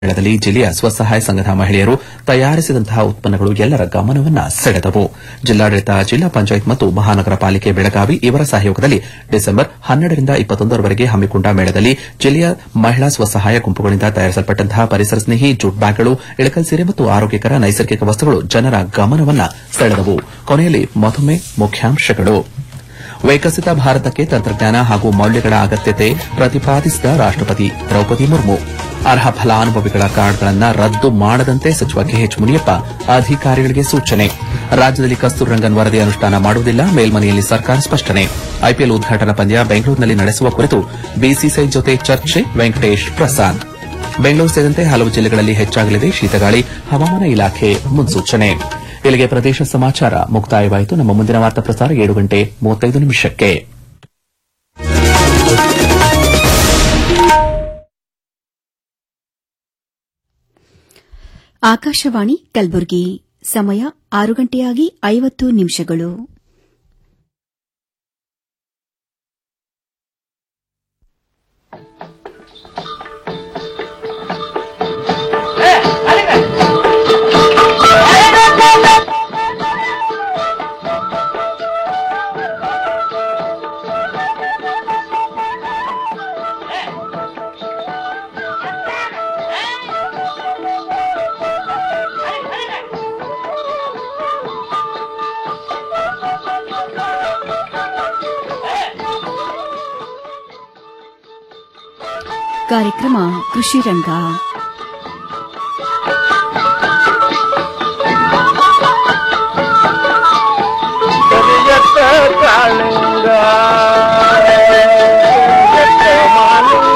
ಮೇಳದಲ್ಲಿ ಜಿಲ್ಲೆಯ ಸ್ವಸಹಾಯ ಸಂಘದ ಮಹಿಳೆಯರು ತಯಾರಿಸಿದಂತಹ ಉತ್ಪನ್ನಗಳು ಎಲ್ಲರ ಗಮನವನ್ನ ಸೆಳೆದವು ಜಿಲ್ಲಾಡಳಿತ ಜಿಲ್ಲಾ ಪಂಚಾಯತ್ ಮತ್ತು ಮಹಾನಗರ ಪಾಲಿಕೆ ಬೆಳಗಾವಿ ಇವರ ಸಹಯೋಗದಲ್ಲಿ ಡಿಸೆಂಬರ್ ಹನ್ನೆರಡರಿಂದ ಇಪ್ಪತ್ತೊಂದರವರೆಗೆ ಹಮ್ಮಿಕೊಂಡ ಮೇಳದಲ್ಲಿ ಜಿಲ್ಲೆಯ ಮಹಿಳಾ ಸ್ವಸಹಾಯ ಗುಂಪುಗಳಿಂದ ತಯಾರಿಸಲ್ಪಟ್ಟಂತಹ ಪರಿಸರ ಸ್ನೇಹಿ ಜೂಟ್ ಬ್ಯಾಗ್ಗಳು ಇಳಕಲ್ ಸೀರೆ ಮತ್ತು ಆರೋಗ್ಯಕರ ನೈಸರ್ಗಿಕ ವಸ್ತುಗಳು ಜನರ ಗಮನವನ್ನ ಸೆಳೆದವು ಕೊನೆಯಲ್ಲಿ ಮತ್ತೊಮ್ಮೆ ಮುಖ್ಯಾಂಶಗಳು ವಿಕಸಿತ ಭಾರತಕ್ಕೆ ತಂತ್ರಜ್ಞಾನ ಹಾಗೂ ಮೌಲ್ಯಗಳ ಅಗತ್ಯತೆ ಪ್ರತಿಪಾದಿಸಿದ ರಾಷ್ಟಪತಿ ದ್ರೌಪದಿ ಮುರ್ಮು ಅರ್ಹ ಫಲಾನುಭವಿಗಳ ಕಾರ್ಡ್ಗಳನ್ನು ರದ್ದು ಮಾಡದಂತೆ ಸಚಿವ ಕೆಎಚ್ ಮುನಿಯಪ್ಪ ಅಧಿಕಾರಿಗಳಿಗೆ ಸೂಚನೆ ರಾಜ್ಯದಲ್ಲಿ ಕಸ್ತೂರಿ ರಂಗನ್ ವರದಿ ಅನುಷ್ಠಾನ ಮಾಡುವುದಿಲ್ಲ ಮೇಲ್ಮನೆಯಲ್ಲಿ ಸರ್ಕಾರ ಸ್ಪಷ್ಟನೆ ಐಪಿಎಲ್ ಉದ್ಘಾಟನಾ ಪಂದ್ಯ ಬೆಂಗಳೂರಿನಲ್ಲಿ ನಡೆಸುವ ಕುರಿತು ಬಿಸಿಸಿಐ ಜೊತೆ ಚರ್ಚೆ ವೆಂಕಟೇಶ್ ಪ್ರಸಾದ್ ಬೆಂಗಳೂರು ಸೇರಿದಂತೆ ಹಲವು ಜಿಲ್ಲೆಗಳಲ್ಲಿ ಹೆಚ್ಚಾಗಲಿದೆ ಶೀತಗಾಳಿ ಹವಾಮಾನ ಇಲಾಖೆ ಮುನ್ಸೂಚನೆ ಇಲ್ಲಿಗೆ ಪ್ರದೇಶ ಸಮಾಚಾರ ಮುಕ್ತಾಯವಾಯಿತು ನಮ್ಮ ಮುಂದಿನ ವಾರ್ತಾ ಪ್ರಸಾರ ಏಳು ಗಂಟೆ ಮೂವತ್ತೈದು ನಿಮಿಷಕ್ಕೆ ಆಕಾಶವಾಣಿ ಕಲಬುರಗಿ ಸಮಯ ಆರು ಗಂಟೆಯಾಗಿ ಐವತ್ತು ನಿಮಿಷಗಳು ಕಾರ್ಯಕ್ರಮ ಕೃಷಿ ರಂಗ ಕರಿಯತ್ತ ಕಾಳಿಂಗ ಕರಿಯತ್ತ ಮಾಲಿಂಗ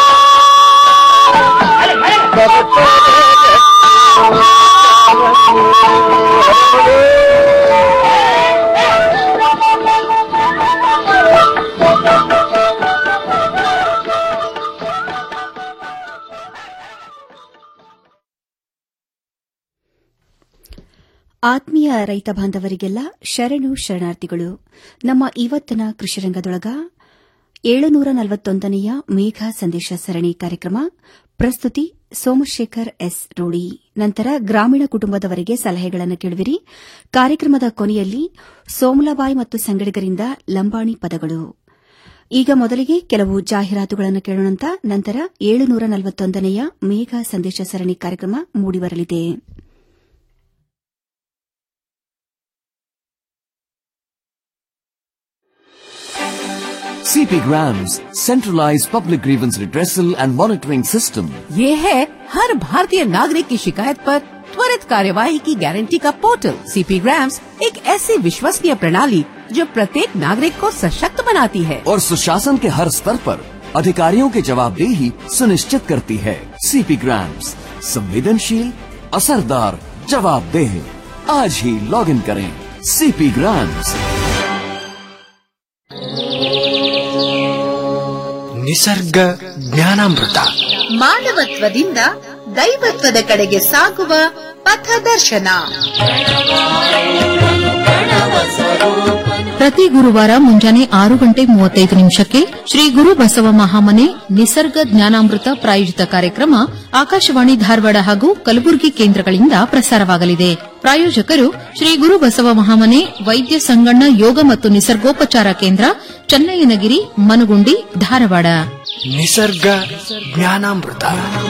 ಆತ್ಮೀಯ ರೈತ ಬಾಂಧವರಿಗೆಲ್ಲ ಶರಣು ಶರಣಾರ್ಥಿಗಳು ನಮ್ಮ ಇವತ್ತಿನ ಕೃಷಿರಂಗದೊಳಗ ಏಳುನೂರ ನಲವತ್ತೊಂದನೆಯ ಮೇಘ ಸಂದೇಶ ಸರಣಿ ಕಾರ್ಯಕ್ರಮ ಪ್ರಸ್ತುತಿ ಸೋಮಶೇಖರ್ ಎಸ್ ರೂಡಿ ನಂತರ ಗ್ರಾಮೀಣ ಕುಟುಂಬದವರಿಗೆ ಸಲಹೆಗಳನ್ನು ಕೇಳುವಿರಿ ಕಾರ್ಯಕ್ರಮದ ಕೊನೆಯಲ್ಲಿ ಸೋಮಲಾಬಾಯಿ ಮತ್ತು ಸಂಗಡಿಗರಿಂದ ಲಂಬಾಣಿ ಪದಗಳು ಈಗ ಮೊದಲಿಗೆ ಕೆಲವು ಜಾಹೀರಾತುಗಳನ್ನು ಕೇಳೋಣಂತ ನಂತರ ಏಳುನೂರ ನಲವತ್ತೊಂದನೆಯ ಮೇಘ ಸಂದೇಶ ಸರಣಿ ಕಾರ್ಯಕ್ರಮ ಮೂಡಿಬರಲಿದೆ CP Grams, centralized public grievance redressal and monitoring system. ये है हर भारतीय नागरिक की शिकायत पर त्वरित कार्यवाही की गारंटी का पोर्टल सीपी ग्राम्स एक ऐसी विश्वसनीय प्रणाली जो प्रत्येक नागरिक को सशक्त बनाती है और सुशासन के हर स्तर पर अधिकारियों की जवाबदेही सुनिश्चित करती है सीपी ग्राम्स संवेदनशील असरदार जवाबदेह आज ही लॉग इन करें सीपी ग्राम्स ನಿಸರ್ಗ ಜ್ಞಾನಾಮೃತ ಮಾನವತ್ವದಿಂದ ದೈವತ್ವದ ಕಡೆಗೆ ಸಾಗುವ ಪಥದರ್ಶನ ಪ್ರತಿ ಗುರುವಾರ ಮುಂಜಾನೆ ಆರು ಗಂಟೆ ಮೂವತ್ತೈದು ನಿಮಿಷಕ್ಕೆ ಶ್ರೀ ಗುರು ಬಸವ ಮಹಾಮನೆ ನಿಸರ್ಗ ಜ್ಞಾನಾಮೃತ ಪ್ರಾಯೋಜಿತ ಕಾರ್ಯಕ್ರಮ ಆಕಾಶವಾಣಿ ಧಾರವಾಡ ಹಾಗೂ ಕಲಬುರಗಿ ಕೇಂದ್ರಗಳಿಂದ ಪ್ರಸಾರವಾಗಲಿದೆ ಪ್ರಾಯೋಜಕರು ಶ್ರೀ ಗುರು ಬಸವ ಮಹಾಮನೆ ವೈದ್ಯ ಸಂಗಣ್ಣ ಯೋಗ ಮತ್ತು ನಿಸರ್ಗೋಪಚಾರ ಕೇಂದ್ರ ಚನ್ನಯ್ಯನಗಿರಿ ಮನಗುಂಡಿ ಧಾರವಾಡ ನಿಸರ್ಗ ಜ್ಞಾನಾಮೃತ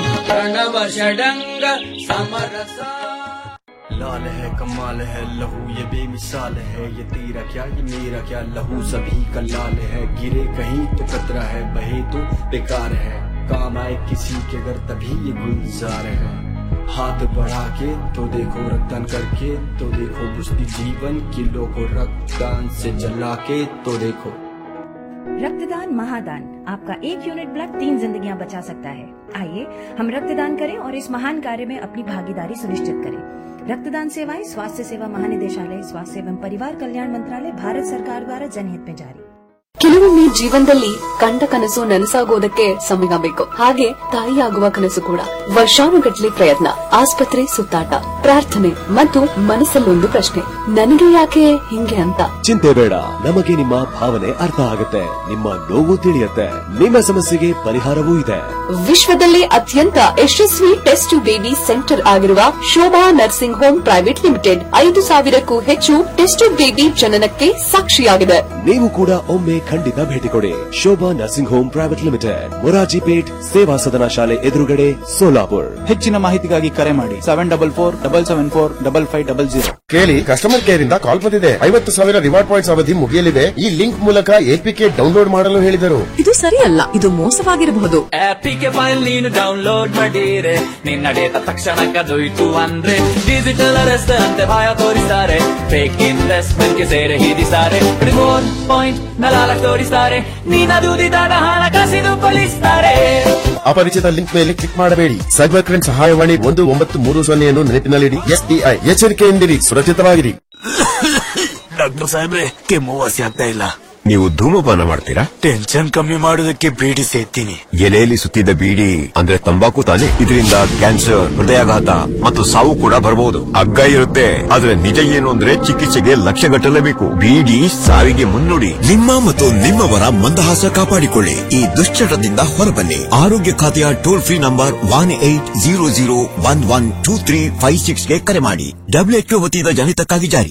लाल है कमाल है लहू ये बेमिसाल है ये तेरा क्या ये मेरा क्या लहू सभी का लाल है गिरे कहीं तो कतरा है बहे तो बेकार है काम आए किसी के घर तभी ये गुलजार है हाथ बढ़ा के तो देखो रक्तदान करके तो देखो बुझती जीवन किलो को रक्तदान से जला के तो देखो रक्तदान महादान आपका एक यूनिट ब्लड तीन जिंदगियां बचा सकता है आइए हम रक्तदान करें और इस महान कार्य में अपनी भागीदारी सुनिश्चित करें रक्तदान सेवाएं स्वास्थ्य सेवा महानिदेशालय स्वास्थ्य एवं परिवार कल्याण मंत्रालय भारत सरकार द्वारा जनहित में जारी ಕೆಲವೊಮ್ಮೆ ಜೀವನದಲ್ಲಿ ಕಂಡ ಕನಸು ನನಸಾಗೋದಕ್ಕೆ ಸಮಯ ಬೇಕು ಹಾಗೆ ತಾಯಿಯಾಗುವ ಕನಸು ಕೂಡ ವರ್ಷಾನುಗಟ್ಲೆ ಪ್ರಯತ್ನ ಆಸ್ಪತ್ರೆ ಸುತ್ತಾಟ ಪ್ರಾರ್ಥನೆ ಮತ್ತು ಮನಸ್ಸಲ್ಲೊಂದು ಪ್ರಶ್ನೆ ನನಗೆ ಯಾಕೆ ಹಿಂಗೆ ಅಂತ ಚಿಂತೆ ಬೇಡ ನಮಗೆ ನಿಮ್ಮ ಭಾವನೆ ಅರ್ಥ ಆಗುತ್ತೆ ನಿಮ್ಮ ನೋವು ತಿಳಿಯುತ್ತೆ ನಿಮ್ಮ ಸಮಸ್ಯೆಗೆ ಪರಿಹಾರವೂ ಇದೆ ವಿಶ್ವದಲ್ಲೇ ಅತ್ಯಂತ ಯಶಸ್ವಿ ಟೆಸ್ಟ್ ಬೇಬಿ ಸೆಂಟರ್ ಆಗಿರುವ Shobha nursing home private limited ಐದು ಸಾವಿರಕ್ಕೂ ಹೆಚ್ಚು ಟೆಸ್ಟ್ ಬೇಬಿ ಜನನಕ್ಕೆ ಸಾಕ್ಷಿಯಾಗಿದೆ ನೀವು ಕೂಡ ಒಮ್ಮೆ ಖಂಡಿತ ಭೇಟಿ ಕೊಡಿ Shobha nursing home private limited ಮೊರಾಜಿ ಪೇಟ್ ಸೇವಾ ಸದನ ಶಾಲೆ ಎದುರುಗಡೆ ಸೋಲಾಪುರ್ ಹೆಚ್ಚಿನ ಮಾಹಿತಿಗಾಗಿ ಕರೆ ಮಾಡಿ seven double four double seven four double five double zero ಕೇಳಿ ಕಸ್ಟಮರ್ ಕೇರ್ ಇಂದ ಕಾಲ್ ಬಂದಿದೆ ಐವತ್ತು ಸಾವಿರ ರಿವಾರ್ಡ್ ಪಾಯಿಂಟ್ಸ್ ಅವಧಿ ಮುಗಿಯಲಿದೆ ಈ ಲಿಂಕ್ ಮೂಲಕ ಎಪಿಕೆ ಡೌನ್ಲೋಡ್ ಮಾಡಲು ಹೇಳಿದರು ಇದು ಸರಿಯಲ್ಲ ಇದು ಮೋಸವಾಗಿರಬಹುದು ಆಪಿಗೆ ಫೈಲ್ ನೀನು ಡೌನ್ಲೋಡ್ ಮಾಡಿರೆ ನಿನ್ನ ಡೇಟಾ ತಕ್ಷಣ ಕದೊಯ್ತು ಅಂದ್ರೆ ಡಿಜಿಟಲ್ ಅರೆಸ್ಟ್ ಅಂತೆ ಭಯ ತೋರಿಸ್ತಾರೆ ಫೇಕ್ ಇನ್ವೆಸ್ಟ್ಮೆಂಟ್ ಗೆ ಸೇರೆ ಹಿಡಿಸ್ತಾರೆ ರಿಮೋಟ್ ಪಾಯಿಂಟ್ ನಲಾಲಕ್ ತೋರಿಸ್ತಾರೆ ನೀನ ದುಡಿದಾದ ಹಣ ಕಸಿದು ಕೊಲಿಸ್ತಾರೆ ಅಪರಿಚಿತ ಲಿಂಕ್ ಮೇಲೆ ಕ್ಲಿಕ್ ಮಾಡಬೇಡಿ ಸೈಬರ್ ಕ್ರೈಮ್ ಸಹಾಯವಾಣಿ ಒಂದು ಒಂಬತ್ತು ಮೂರು ಸೊನ್ನೆಯನ್ನು ನೆನಪಿನಲ್ಲಿಡಿ ಎಸ್ಬಿಐ ಎಚ್ಚರಿಕೆಯಿಂದಿರಿ ಸುರಕ್ಷಿತವಾಗಿರಿ ಡಾಕ್ಟರ್ ಸಾಹೇಬ್ರೆ ಕೆಮ್ಮು ವಾಸಿ ಆಗ್ತಾ ಇಲ್ಲ ನೀವು ಧೂಮಪಾನ ಮಾಡ್ತೀರಾ ಟೆನ್ಷನ್ ಕಮ್ಮಿ ಮಾಡೋದಕ್ಕೆ ಬೀಡಿ ಸೇತೀನಿ ಎಲೆಯಲ್ಲಿ ಸುತ್ತಿದ್ದ ಬೀಡಿ ಅಂದ್ರೆ ತಂಬಾಕು ತಾನೆ ಇದರಿಂದ ಕ್ಯಾನ್ಸರ್ ಹೃದಯಾಘಾತ ಮತ್ತು ಸಾವು ಕೂಡ ಬರಬಹುದು ಅಗ್ಗ ಇರುತ್ತೆ ಆದ್ರೆ ನಿಜ ಏನು ಅಂದ್ರೆ ಚಿಕಿತ್ಸೆಗೆ ಲಕ್ಷ ಗಟ್ಟಲೇಬೇಕು ಬೀಡಿ ಸಾವಿಗೆ ಮುನ್ನುಡಿ ನಿಮ್ಮ ಮತ್ತು ನಿಮ್ಮವರ ಮಂದಹಾಸ ಕಾಪಾಡಿಕೊಳ್ಳಿ ಈ ದುಶ್ಚಟದಿಂದ ಹೊರಬನ್ನಿ ಆರೋಗ್ಯ ಖಾತೆಯ toll free number one eight zero zero one one two three five ಸಿಕ್ಸ್ಗೆ ಕರೆ ಮಾಡಿ ಡಬ್ಲ್ಯೂಎಚ್ಒ ವತಿಯಿಂದ ಜನಿತಕ್ಕಾಗಿ ಜಾರಿ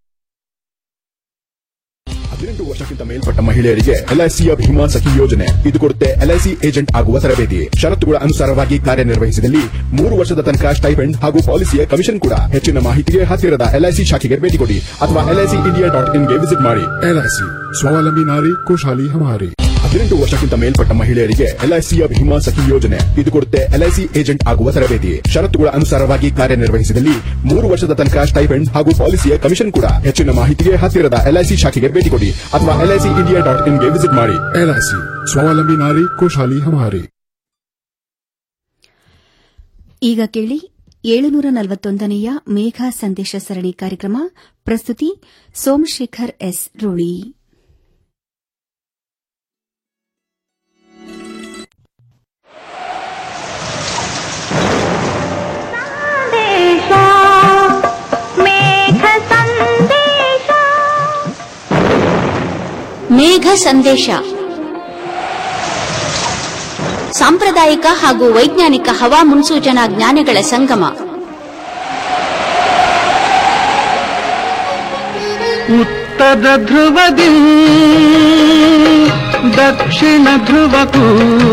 ಹದಿನೆಂಟು ವರ್ಷಕ್ಕಿಂತ ಮೇಲ್ಪಟ್ಟ ಮಹಿಳೆಯರಿಗೆ ಎಲ್ಐಸಿಯ ಭೀಮಾ ಸಖಿ ಯೋಜನೆ ಇದು ಕೊಡುತ್ತೆ ಎಲ್ಐಸಿ ಏಜೆಂಟ್ ಆಗುವ ತರಬೇತಿ ಷರತ್ತುಗಳ ಅನುಸಾರವಾಗಿ ಕಾರ್ಯನಿರ್ವಹಿಸಿದಲ್ಲಿ ಮೂರು ವರ್ಷದ ತನಕ ಸ್ಟೈಪೆಂಡ್ ಹಾಗೂ ಪಾಲಿಸಿಯ ಕಮಿಷನ್ ಕೂಡ ಹೆಚ್ಚಿನ ಮಾಹಿತಿಗೆ ಹತ್ತಿರದ ಎಲ್ಐಸಿ ಶಾಖೆಗೆ ಭೇಟಿ ಕೊಡಿ ಅಥವಾ ಎಲ್ಐಸಿ ಇಂಡಿಯಾ ಡಾಟ್ ಇನ್ಗೆ ವಿಸಿಟ್ ಮಾಡಿ ಎಲ್ಐಸಿ ಸ್ವಾವಲಂಬಿ ನಾರಿ ಖುಷಾಲಿ ಹಮಾರಿ ಹದಿನೆಂಟು ವರ್ಷಕ್ಕಿಂತ ಮೇಲ್ಪಟ್ಟ ಮಹಿಳೆಯರಿಗೆ ಎಲ್ಐಸಿಯ ಭೀಮಾ ಸಖಿ ಯೋಜನೆ ಇದು ಕೊಡುತ್ತೆ ಎಲ್ಐಸಿ ಏಜೆಂಟ್ ಆಗುವ ತರಬೇತಿ ಷರತ್ತುಗಳ ಅನುಸಾರವಾಗಿ ಕಾರ್ಯನಿರ್ವಹಿಸಿದಲ್ಲಿ ಮೂರು ವರ್ಷದ ತನಕ ಸ್ಟೈಪೆಂಡ್ ಹಾಗೂ ಪಾಲಿಸಿಯ ಕಮಿಷನ್ ಕೂಡ ಹೆಚ್ಚಿನ ಮಾಹಿತಿಗೆ ಹತ್ತಿರದ ಎಲ್ಐಸಿ ಶಾಖೆಗೆ ಭೇಟಿ ಕೊಡಿ ಅಥವಾ ಎಲ್ಐಸಿ ಇಂಡಿಯಾ ಡಾಟ್ ಇನ್ಗೆ ವಿಸಿಟ್ ಮಾಡಿ ಎಲ್ಐಸಿ ಸ್ವಾವಲಂಬಿ ನಾರಿ ಖುಷಾಲಿ ಹಮಾರಿ ಈಗ ಕೇಳಿ ಏಳುನೂರ ನಲವತ್ತೊಂದನೆಯ ಮೇಘ ಸಂದೇಶ ಸರಣಿ ಕಾರ್ಯಕ್ರಮ ಪ್ರಸ್ತುತಿ ಸೋಮಶೇಖರ್ ಎಸ್ ರೂಳಿ ಮೇಘ ಸಂದೇಶ ಸಾಂಪ್ರದಾಯಿಕ ಹಾಗೂ ವೈಜ್ಞಾನಿಕ ಹವಾ ಮುನ್ಸೂಚನಾ ಜ್ಞಾನಗಳ ಸಂಗಮ ಉತ್ತರ ಧ್ರುವದಿ ದಕ್ಷಿಣ ಧ್ರುವಕ್ಕೂ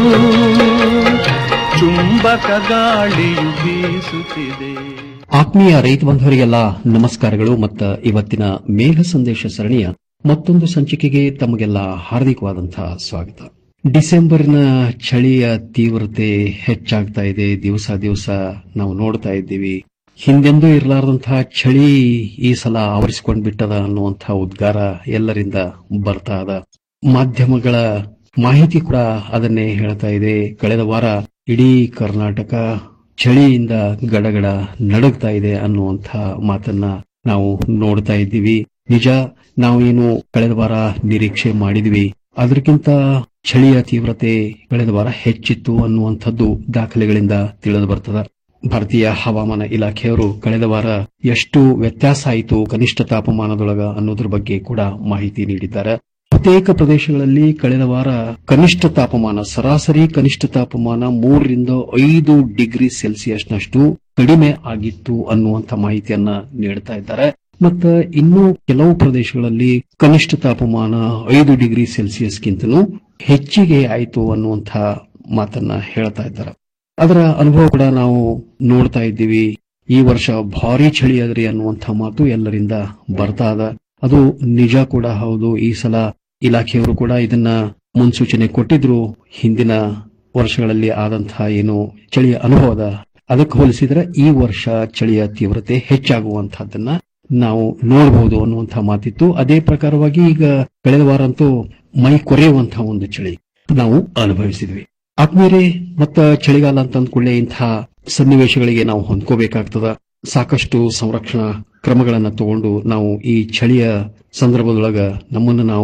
ಚುಂಬಕ ಗಾಳಿಯು ಬೀಸುತ್ತಿದೆ ಆತ್ಮೀಯ ರೈತ ಬಂಧುವರಿಗೆಲ್ಲ ನಮಸ್ಕಾರಗಳು ಮತ್ತು ಇವತ್ತಿನ ಮೇಘ ಸಂದೇಶ ಸರಣಿಯ ಮತ್ತೊಂದು ಸಂಚಿಕೆಗೆ ತಮಗೆಲ್ಲ ಹಾರ್ದಿಕವಾದಂತಹ ಸ್ವಾಗತ ಡಿಸೆಂಬರ್ನ ಚಳಿಯ ತೀವ್ರತೆ ಹೆಚ್ಚಾಗ್ತಾ ಇದೆ ದಿವಸ ದಿವಸ ನಾವು ನೋಡ್ತಾ ಇದ್ದೀವಿ ಹಿಂದೆಂದೂ ಇರಲಾರದಂತಹ ಚಳಿ ಈ ಸಲ ಆವರಿಸಿಕೊಂಡ್ ಬಿಟ್ಟದ ಅನ್ನುವಂತಹ ಉದ್ಗಾರ ಎಲ್ಲರಿಂದ ಬರ್ತಾ ಅದ ಮಾಧ್ಯಮಗಳ ಮಾಹಿತಿ ಕೂಡ ಅದನ್ನೇ ಹೇಳ್ತಾ ಇದೆ ಕಳೆದ ವಾರ ಇಡೀ ಕರ್ನಾಟಕ ಚಳಿಯಿಂದ ಗಡಗಡ ನಡುಗ್ತಾ ಇದೆ ಅನ್ನುವಂಥ ಮಾತನ್ನ ನಾವು ನೋಡ್ತಾ ಇದ್ದೀವಿ ನಿಜ ನಾವೇನು ಕಳೆದ ವಾರ ನಿರೀಕ್ಷೆ ಮಾಡಿದ್ವಿ ಅದಕ್ಕಿಂತ ಚಳಿಯ ತೀವ್ರತೆ ಕಳೆದ ವಾರ ಹೆಚ್ಚಿತ್ತು ಅನ್ನುವಂಥದ್ದು ದಾಖಲೆಗಳಿಂದ ತಿಳಿದು ಬರ್ತದ ಭಾರತೀಯ ಹವಾಮಾನ ಇಲಾಖೆಯವರು ಕಳೆದ ವಾರ ಎಷ್ಟು ವ್ಯತ್ಯಾಸ ಆಯಿತು ಕನಿಷ್ಠ ತಾಪಮಾನದೊಳಗ ಅನ್ನೋದ್ರ ಬಗ್ಗೆ ಕೂಡ ಮಾಹಿತಿ ನೀಡಿದ್ದಾರೆ ಬಹುತೇಕ ಪ್ರದೇಶಗಳಲ್ಲಿ ಕಳೆದ ವಾರ ಕನಿಷ್ಠ ತಾಪಮಾನ ಸರಾಸರಿ ಕನಿಷ್ಠ ತಾಪಮಾನ ಮೂರರಿಂದ ಐದು ಡಿಗ್ರಿ ಸೆಲ್ಸಿಯಸ್ನಷ್ಟು ಕಡಿಮೆ ಆಗಿತ್ತು ಅನ್ನುವಂಥ ಮಾಹಿತಿಯನ್ನ ನೀಡ್ತಾ ಇದ್ದಾರೆ ಮತ್ತ ಇನ್ನು ಕೆಲವು ಪ್ರದೇಶಗಳಲ್ಲಿ ಕನಿಷ್ಠ ತಾಪಮಾನ ಐದು ಡಿಗ್ರಿ ಸೆಲ್ಸಿಯಸ್ಗಿಂತಲೂ ಹೆಚ್ಚಿಗೆ ಆಯಿತು ಅನ್ನುವಂಥ ಮಾತನ್ನ ಹೇಳ್ತಾ ಇದ್ದಾರೆ ಅದರ ಅನುಭವ ಕೂಡ ನಾವು ನೋಡ್ತಾ ಇದ್ದೀವಿ ಈ ವರ್ಷ ಭಾರಿ ಚಳಿ ಅದ್ರಿ ಅನ್ನುವಂಥ ಮಾತು ಎಲ್ಲರಿಂದ ಬರ್ತಾ ಅದ ಅದು ನಿಜ ಕೂಡ ಹೌದು ಈ ಸಲ ಇಲಾಖೆಯವರು ಕೂಡ ಇದನ್ನ ಮುನ್ಸೂಚನೆ ಕೊಟ್ಟಿದ್ರು ಹಿಂದಿನ ವರ್ಷಗಳಲ್ಲಿ ಆದಂತಹ ಏನು ಚಳಿಯ ಅನುಭವದ ಅದಕ್ಕೆ ಹೋಲಿಸಿದ್ರೆ ಈ ವರ್ಷ ಚಳಿಯ ತೀವ್ರತೆ ಹೆಚ್ಚಾಗುವಂತಹದ್ದನ್ನ ನಾವು ನೋಡಬಹುದು ಅನ್ನುವಂತಹ ಮಾತಿತ್ತು ಅದೇ ಪ್ರಕಾರವಾಗಿ ಈಗ ಕಳೆದ ವಾರ ಅಂತೂ ಮೈ ಕೊರೆಯುವಂತಹ ಒಂದು ಚಳಿ ನಾವು ಅನುಭವಿಸಿದ್ವಿ ಆದ್ಮೇಲೆ ಮತ್ತ ಚಳಿಗಾಲ ಅಂತ ಅಂದ್ಕೊಳ್ಳೆ ಇಂತಹ ಸನ್ನಿವೇಶಗಳಿಗೆ ನಾವು ಹೊಂದ್ಕೋಬೇಕಾಗ್ತದ ಸಾಕಷ್ಟು ಸಂರಕ್ಷಣಾ ಕ್ರಮಗಳನ್ನ ತಗೊಂಡು ನಾವು ಈ ಚಳಿಯ ಸಂದರ್ಭದೊಳಗ ನಮ್ಮನ್ನು ನಾವು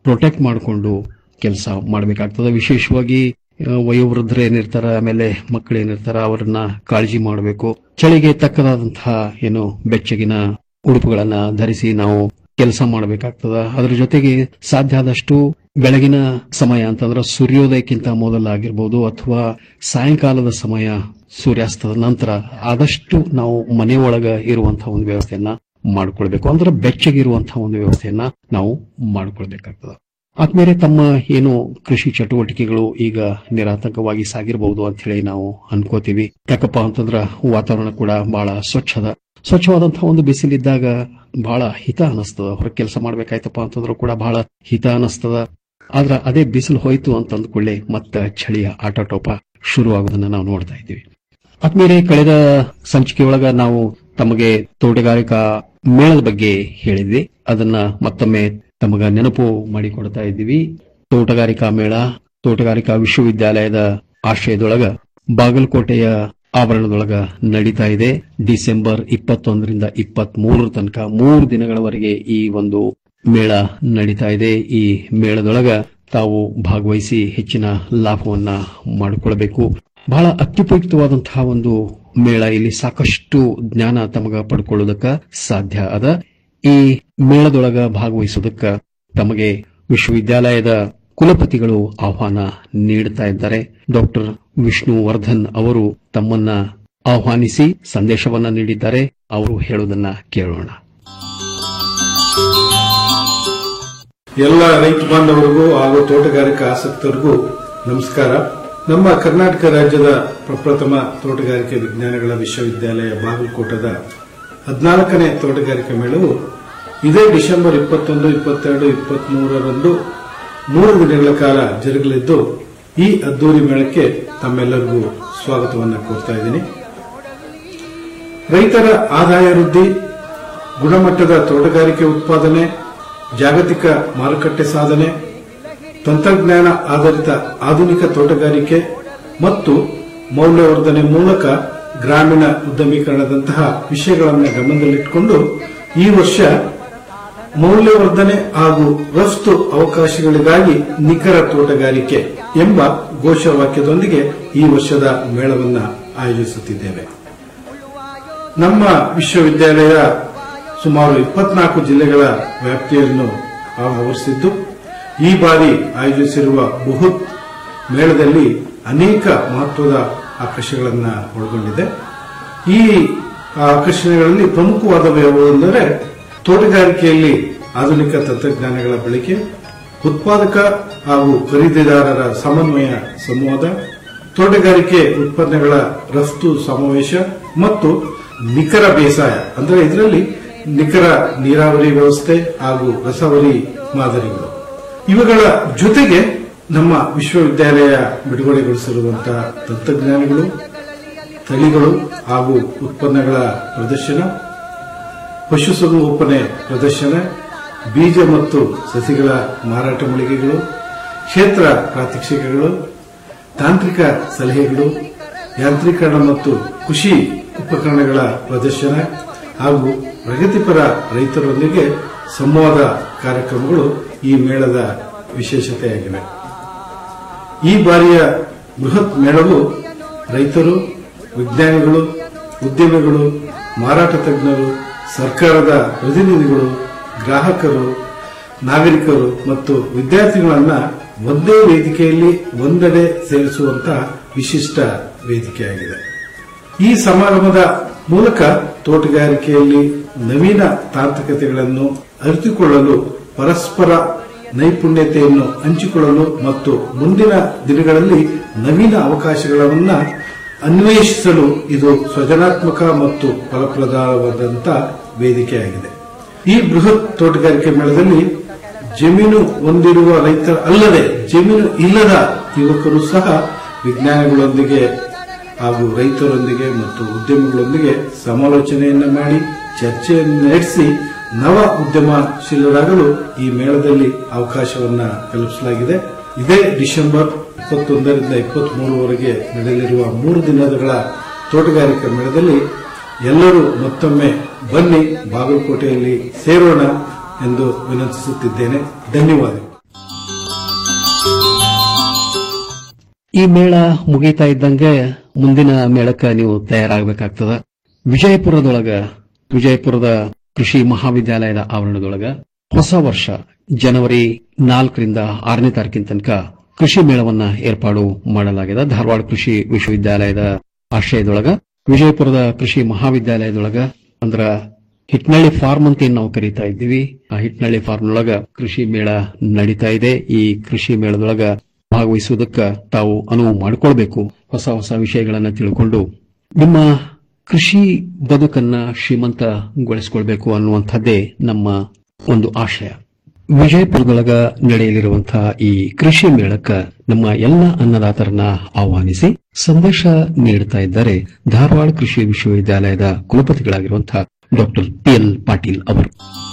ಪ್ರೊಟೆಕ್ಟ್ ಮಾಡಿಕೊಂಡು ಕೆಲಸ ಮಾಡಬೇಕಾಗ್ತದೆ ವಿಶೇಷವಾಗಿ ಆ, ವಯೋವೃದ್ಧರು ಏನಿರ್ತಾರ ಆಮೇಲೆ ಮಕ್ಕಳು ಏನಿರ್ತಾರ ಅವರನ್ನ ಕಾಳಜಿ ಮಾಡಬೇಕು ಚಳಿಗೆ ತಕ್ಕದಾದಂತಹ ಏನು ಬೆಚ್ಚಗಿನ ಉಡುಪುಗಳನ್ನ ಧರಿಸಿ ನಾವು ಕೆಲಸ ಮಾಡಬೇಕಾಗ್ತದ ಅದರ ಜೊತೆಗೆ ಸಾಧ್ಯ ಆದಷ್ಟು ಬೆಳಗಿನ ಸಮಯ ಅಂತಂದ್ರೆ ಸೂರ್ಯೋದಯಕ್ಕಿಂತ ಮೊದಲಾಗಿರ್ಬೋದು ಅಥವಾ ಸಾಯಂಕಾಲದ ಸಮಯ ಸೂರ್ಯಾಸ್ತದ ನಂತರ ಆದಷ್ಟು ನಾವು ಮನೆ ಒಳಗ ಇರುವಂತಹ ಒಂದು ವ್ಯವಸ್ಥೆಯನ್ನ ಮಾಡ್ಕೊಳ್ಬೇಕು ಅಂದ್ರೆ ಬೆಚ್ಚಗಿರುವಂತಹ ಒಂದು ವ್ಯವಸ್ಥೆಯನ್ನ ನಾವು ಮಾಡ್ಕೊಳ್ಬೇಕಾಗ್ತದ ಆದ್ಮೇಲೆ ತಮ್ಮ ಏನು ಕೃಷಿ ಚಟುವಟಿಕೆಗಳು ಈಗ ನಿರಾತಂಕವಾಗಿ ಸಾಗಿರಬಹುದು ಅಂತ ಹೇಳಿ ನಾವು ಅನ್ಕೋತೀವಿ ಯಾಕಪ್ಪ ಅಂತಂದ್ರ ವಾತಾವರಣ ಕೂಡ ಬಹಳ ಸ್ವಚ್ಛದ ಸ್ವಚ್ಛವಾದಂತಹ ಒಂದು ಬಿಸಿಲಿದ್ದಾಗ ಬಹಳ ಹಿತ ಅನಿಸ್ತದ ಹೊರಗೆ ಕೆಲಸ ಮಾಡ್ಬೇಕಾಯ್ತಪ್ಪ ಅಂತಂದ್ರೂ ಕೂಡ ಬಹಳ ಹಿತ ಅನಿಸ್ತದ ಆದ್ರ ಅದೇ ಬಿಸಿಲು ಹೋಯ್ತು ಅಂತ ಅಂದ್ಕೊಳ್ಳೆ ಮತ್ತ ಚಳಿಯ ಆಟೋಟೋಪ ಶುರುವಾಗೋದನ್ನ ನಾವು ನೋಡ್ತಾ ಇದ್ದೀವಿ ಆದ್ಮೇಲೆ ಕಳೆದ ಸಂಚಿಕೆಯೊಳಗ ನಾವು ತಮಗೆ ತೋಟಗಾರಿಕಾ ಮೇಳದ ಬಗ್ಗೆ ಹೇಳಿದ್ವಿ ಅದನ್ನ ಮತ್ತೊಮ್ಮೆ ತಮಗ ನೆನಪು ಮಾಡಿಕೊಡ್ತಾ ಇದ್ದೀವಿ ತೋಟಗಾರಿಕಾ ಮೇಳ ತೋಟಗಾರಿಕಾ ವಿಶ್ವವಿದ್ಯಾಲಯದ ಆಶ್ರಯದೊಳಗ ಬಾಗಲಕೋಟೆಯ ಆವರಣದೊಳಗ ನಡೀತಾ ಇದೆ ಡಿಸೆಂಬರ್ ಇಪ್ಪತ್ತೊಂದರಿಂದ ಇಪ್ಪತ್ತ್ ಮೂರರ ತನಕ ಮೂರು ದಿನಗಳವರೆಗೆ ಈ ಒಂದು ಮೇಳ ನಡೀತಾ ಇದೆ ಈ ಮೇಳದೊಳಗ ತಾವು ಭಾಗವಹಿಸಿ ಹೆಚ್ಚಿನ ಲಾಭವನ್ನ ಮಾಡಿಕೊಳ್ಬೇಕು ಬಹಳ ಅತ್ಯುಪಯುಕ್ತವಾದಂತಹ ಒಂದು ಮೇಳ ಇಲ್ಲಿ ಸಾಕಷ್ಟು ಜ್ಞಾನ ತಮಗ ಪಡ್ಕೊಳ್ಳೋದಕ್ಕ ಸಾಧ್ಯ ಅದ ಈ ಮೇಳದೊಳಗ ಭಾಗವಹಿಸೋದಕ್ಕ ತಮಗೆ ವಿಶ್ವವಿದ್ಯಾಲಯದ ಕುಲಪತಿಗಳು ಆಹ್ವಾನ ನೀಡುತ್ತಾ ಇದ್ದಾರೆ ಡಾಕ್ಟರ್ ವಿಷ್ಣುವರ್ಧನ್ ಅವರು ತಮ್ಮನ್ನ ಆಹ್ವಾನಿಸಿ ಸಂದೇಶವನ್ನ ನೀಡಿದ್ದಾರೆ ಅವರು ಹೇಳುವುದನ್ನ ಕೇಳೋಣ ಎಲ್ಲ ರೈತ ಬಾಂಧವರಿಗೂ ಹಾಗೂ ತೋಟಗಾರಿಕಾ ಆಸಕ್ತರಿಗೂ ನಮಸ್ಕಾರ ನಮ್ಮ ಕರ್ನಾಟಕ ರಾಜ್ಯದ ಪ್ರಪ್ರಥಮ ತೋಟಗಾರಿಕೆ ವಿಜ್ಞಾನಗಳ ವಿಶ್ವವಿದ್ಯಾಲಯ ಬಾಗಲಕೋಟದ ಹದಿನಾಲ್ಕನೇ ತೋಟಗಾರಿಕೆ ಮೇಳವು ಇದೇ ಡಿಸೆಂಬರ್ ಇಪ್ಪತ್ತೊಂದು ಇಪ್ಪತ್ತೆರಡು ಇಪ್ಪತ್ಮೂರರಂದು ಮೂರು ದಿನಗಳ ಕಾಲ ಜರುಗಲಿದ್ದು ಈ ಅದ್ದೂರಿ ಮೇಳಕ್ಕೆ ತಮ್ಮೆಲ್ಲರಿಗೂ ಸ್ವಾಗತವನ್ನು ಕೋರ್ತಾ ಇದ್ದೀನಿ ರೈತರ ಆದಾಯ ವೃದ್ಧಿ ಗುಣಮಟ್ಟದ ತೋಟಗಾರಿಕೆ ಉತ್ಪಾದನೆ ಜಾಗತಿಕ ಮಾರುಕಟ್ಟೆ ಸಾಧನೆ ತಂತ್ರಜ್ಞಾನ ಆಧಾರಿತ ಆಧುನಿಕ ತೋಟಗಾರಿಕೆ ಮತ್ತು ಮೌಲ್ಯವರ್ಧನೆ ಮೂಲಕ ಗ್ರಾಮೀಣ ಉದ್ಯಮೀಕರಣದಂತಹ ವಿಷಯಗಳನ್ನು ಗಮನದಲ್ಲಿಟ್ಟುಕೊಂಡು ಈ ವರ್ಷ ಮೌಲ್ಯವರ್ಧನೆ ಹಾಗೂ ರಫ್ತು ಅವಕಾಶಗಳಿಗಾಗಿ ನಿಖರ ತೋಟಗಾರಿಕೆ ಎಂಬ ಘೋಷವಾಕ್ಯದೊಂದಿಗೆ ಈ ವರ್ಷದ ಮೇಳವನ್ನು ಆಯೋಜಿಸುತ್ತಿದ್ದೇವೆ ನಮ್ಮ ವಿಶ್ವವಿದ್ಯಾಲಯ ಸುಮಾರು ಇಪ್ಪತ್ನಾಲ್ಕು ಜಿಲ್ಲೆಗಳ ವ್ಯಾಪ್ತಿಯನ್ನು ಆವರಿಸಿದ್ದು ಈ ಬಾರಿ ಆಯೋಜಿಸಿರುವ ಬೃಹತ್ ಮೇಳದಲ್ಲಿ ಅನೇಕ ಮಹತ್ವದ ಆಕರ್ಷಣೆಗಳನ್ನು ಒಳಗೊಂಡಿದೆ ಈ ಆಕರ್ಷಣೆಗಳಲ್ಲಿ ಪ್ರಮುಖವಾದವು ಯಾವುವು ಎಂದರೆ ತೋಟಗಾರಿಕೆಯಲ್ಲಿ ಆಧುನಿಕ ತಂತ್ರಜ್ಞಾನಗಳ ಬಳಕೆ ಉತ್ಪಾದಕ ಹಾಗೂ ಖರೀದಿದಾರರ ಸಮನ್ವಯ ಸಂವಾದ ತೋಟಗಾರಿಕೆ ಉತ್ಪನ್ನಗಳ ರಫ್ತು ಸಮಾವೇಶ ಮತ್ತು ನಿಖರ ಬೇಸಾಯ ಅಂದರೆ ಇದರಲ್ಲಿ ನಿಖರ ನೀರಾವರಿ ವ್ಯವಸ್ಥೆ ಹಾಗೂ ರಸವರಿ ಮಾದರಿಗಳು ಇವುಗಳ ಜೊತೆಗೆ ನಮ್ಮ ವಿಶ್ವವಿದ್ಯಾಲಯ ಬಿಡುಗಡೆಗೊಳಿಸಿರುವಂತಹ ತಂತ್ರಜ್ಞಾನಗಳು ತಳಿಗಳು ಹಾಗೂ ಉತ್ಪನ್ನಗಳ ಪ್ರದರ್ಶನ ಪಶುಸಂಗೋಪನೆ ಪ್ರದರ್ಶನ ಬೀಜ ಮತ್ತು ಸಸಿಗಳ ಮಾರಾಟ ಮಳಿಗೆಗಳು ಕ್ಷೇತ್ರ ಪ್ರಾತ್ಯಕ್ಷಿಕೆಗಳು ತಾಂತ್ರಿಕ ಸಲಹೆಗಳು ಯಾಂತ್ರೀಕರಣ ಮತ್ತು ಕೃಷಿ ಉಪಕರಣಗಳ ಪ್ರದರ್ಶನ ಹಾಗೂ ಪ್ರಗತಿಪರ ರೈತರೊಂದಿಗೆ ಸಂವಾದ ಕಾರ್ಯಕ್ರಮಗಳು ಈ ಮೇಳದ ವಿಶೇಷತೆಯಾಗಿವೆ ಈ ಬಾರಿಯ ಬೃಹತ್ ಮೇಳವು ರೈತರು ವಿಜ್ಞಾನಿಗಳು ಉದ್ಯಮಿಗಳು ಮಾರಾಟ ತಜ್ಞರು ಸರ್ಕಾರದ ಪ್ರತಿನಿಧಿಗಳು ಗ್ರಾಹಕರು ನಾಗರಿಕರು ಮತ್ತು ವಿದ್ಯಾರ್ಥಿಗಳನ್ನ ಒಂದೇ ವೇದಿಕೆಯಲ್ಲಿ ಒಂದೆಡೆ ಸೇರಿಸುವಂತಹ ವಿಶಿಷ್ಟ ವೇದಿಕೆಯಾಗಿದೆ ಈ ಸಮಾರಂಭದ ಮೂಲಕ ತೋಟಗಾರಿಕೆಯಲ್ಲಿ ನವೀನ ತಾಂತ್ರಿಕತೆಗಳನ್ನು ಅರಿತುಕೊಳ್ಳಲು ಪರಸ್ಪರ ನೈಪುಣ್ಯತೆಯನ್ನು ಹಂಚಿಕೊಳ್ಳಲು ಮತ್ತು ಮುಂದಿನ ದಿನಗಳಲ್ಲಿ ನವೀನ ಅವಕಾಶಗಳನ್ನ ಅನ್ವೇಷಿಸಲು ಇದು ಸೃಜನಾತ್ಮಕ ಮತ್ತು ಫಲಪ್ರದವಾದಂತಹ ವೇದಿಕೆಯಾಗಿದೆ ಈ ಬೃಹತ್ ತೋಟಗಾರಿಕೆ ಮೇಳದಲ್ಲಿ ಜಮೀನು ಹೊಂದಿರುವ ರೈತರ ಅಲ್ಲದೆ ಜಮೀನು ಇಲ್ಲದ ಯುವಕರು ಸಹ ವಿಜ್ಞಾನಿಗಳೊಂದಿಗೆ ಹಾಗೂ ರೈತರೊಂದಿಗೆ ಮತ್ತು ಉದ್ಯಮಿಗಳೊಂದಿಗೆ ಸಮಾಲೋಚನೆಯನ್ನ ಮಾಡಿ ಚರ್ಚೆಯನ್ನು ನಡೆಸಿ ನವ ಉದ್ಯಮಶೀಲರಾಗಲು ಈ ಮೇಳದಲ್ಲಿ ಅವಕಾಶವನ್ನ ಕಲ್ಪಿಸಲಾಗಿದೆ ಇದೇ ಡಿಸೆಂಬರ್ ಇಪ್ಪತ್ತೊಂದರಿಂದ ಇಪ್ಪತ್ಮೂರವರೆಗೆ ನಡೆಯಲಿರುವ ಮೂರು ದಿನಗಳ ತೋಟಗಾರಿಕಾ ಮೇಳದಲ್ಲಿ ಎಲ್ಲರೂ ಮತ್ತೊಮ್ಮೆ ಬನ್ನಿ ಬಾಗಲಕೋಟೆಯಲ್ಲಿ ಸೇರೋಣ ಎಂದು ವಿನಂತಿಸುತ್ತಿದ್ದೇನೆ ಧನ್ಯವಾದಗಳು ಈ ಮೇಳ ಮುಗೀತಾ ಇದ್ದಂಗೆ ಮುಂದಿನ ಮೇಳಕ್ಕೆ ನೀವು ತಯಾರಾಗಬೇಕಾಗ್ತದ ವಿಜಯಪುರದೊಳಗ ವಿಜಯಪುರದ ಕೃಷಿ ಮಹಾವಿದ್ಯಾಲಯದ ಆವರಣದೊಳಗ ಹೊಸ ವರ್ಷ ಜನವರಿ ನಾಲ್ಕರಿಂದ ಆರನೇ ತಾರೀಕಿನ ತನಕ ಕೃಷಿ ಮೇಳವನ್ನ ಏರ್ಪಾಡು ಮಾಡಲಾಗಿದೆ ಧಾರವಾಡ ಕೃಷಿ ವಿಶ್ವವಿದ್ಯಾಲಯದ ಆಶ್ರಯದೊಳಗ ವಿಜಯಪುರದ ಕೃಷಿ ಮಹಾವಿದ್ಯಾಲಯದೊಳಗ ಅಂದ್ರ ಹಿಟ್ನಳ್ಳಿ ಫಾರ್ಮ್ ಅಂತ ಏನ್ ನಾವು ಕರೀತಾ ಇದ್ದೀವಿ ಆ ಹಿಟ್ನಳ್ಳಿ ಫಾರ್ಮ್ನೊಳಗ ಕೃಷಿ ಮೇಳ ನಡೀತಾ ಇದೆ ಈ ಕೃಷಿ ಮೇಳದೊಳಗ ಭಾಗವಹಿಸುವುದಕ್ಕ ತಾವು ಅನುವು ಮಾಡಿಕೊಳ್ಬೇಕು ಹೊಸ ಹೊಸ ವಿಷಯಗಳನ್ನ ತಿಳ್ಕೊಂಡು ನಿಮ್ಮ ಕೃಷಿ ಬದುಕನ್ನ ಶ್ರೀಮಂತಗೊಳಿಸಿಕೊಳ್ಬೇಕು ಅನ್ನುವಂಥದ್ದೇ ನಮ್ಮ ಒಂದು ಆಶಯ ವಿಜಯಪುರದೊಳಗ ನಡೆಯಲಿರುವಂತಹ ಈ ಕೃಷಿ ಮೇಳಕ್ಕ ನಮ್ಮ ಎಲ್ಲ ಅನ್ನದಾತರನ್ನ ಆಹ್ವಾನಿಸಿ ಸಂದೇಶ ನೀಡುತ್ತಾ ಇದ್ದಾರೆ ಧಾರವಾಡ ಕೃಷಿ ವಿಶ್ವವಿದ್ಯಾಲಯದ ಕುಲಪತಿಗಳಾಗಿರುವಂತಹ ಡಾಕ್ಟರ್ ಪಿಎಲ್ ಪಾಟೀಲ್ ಅವರು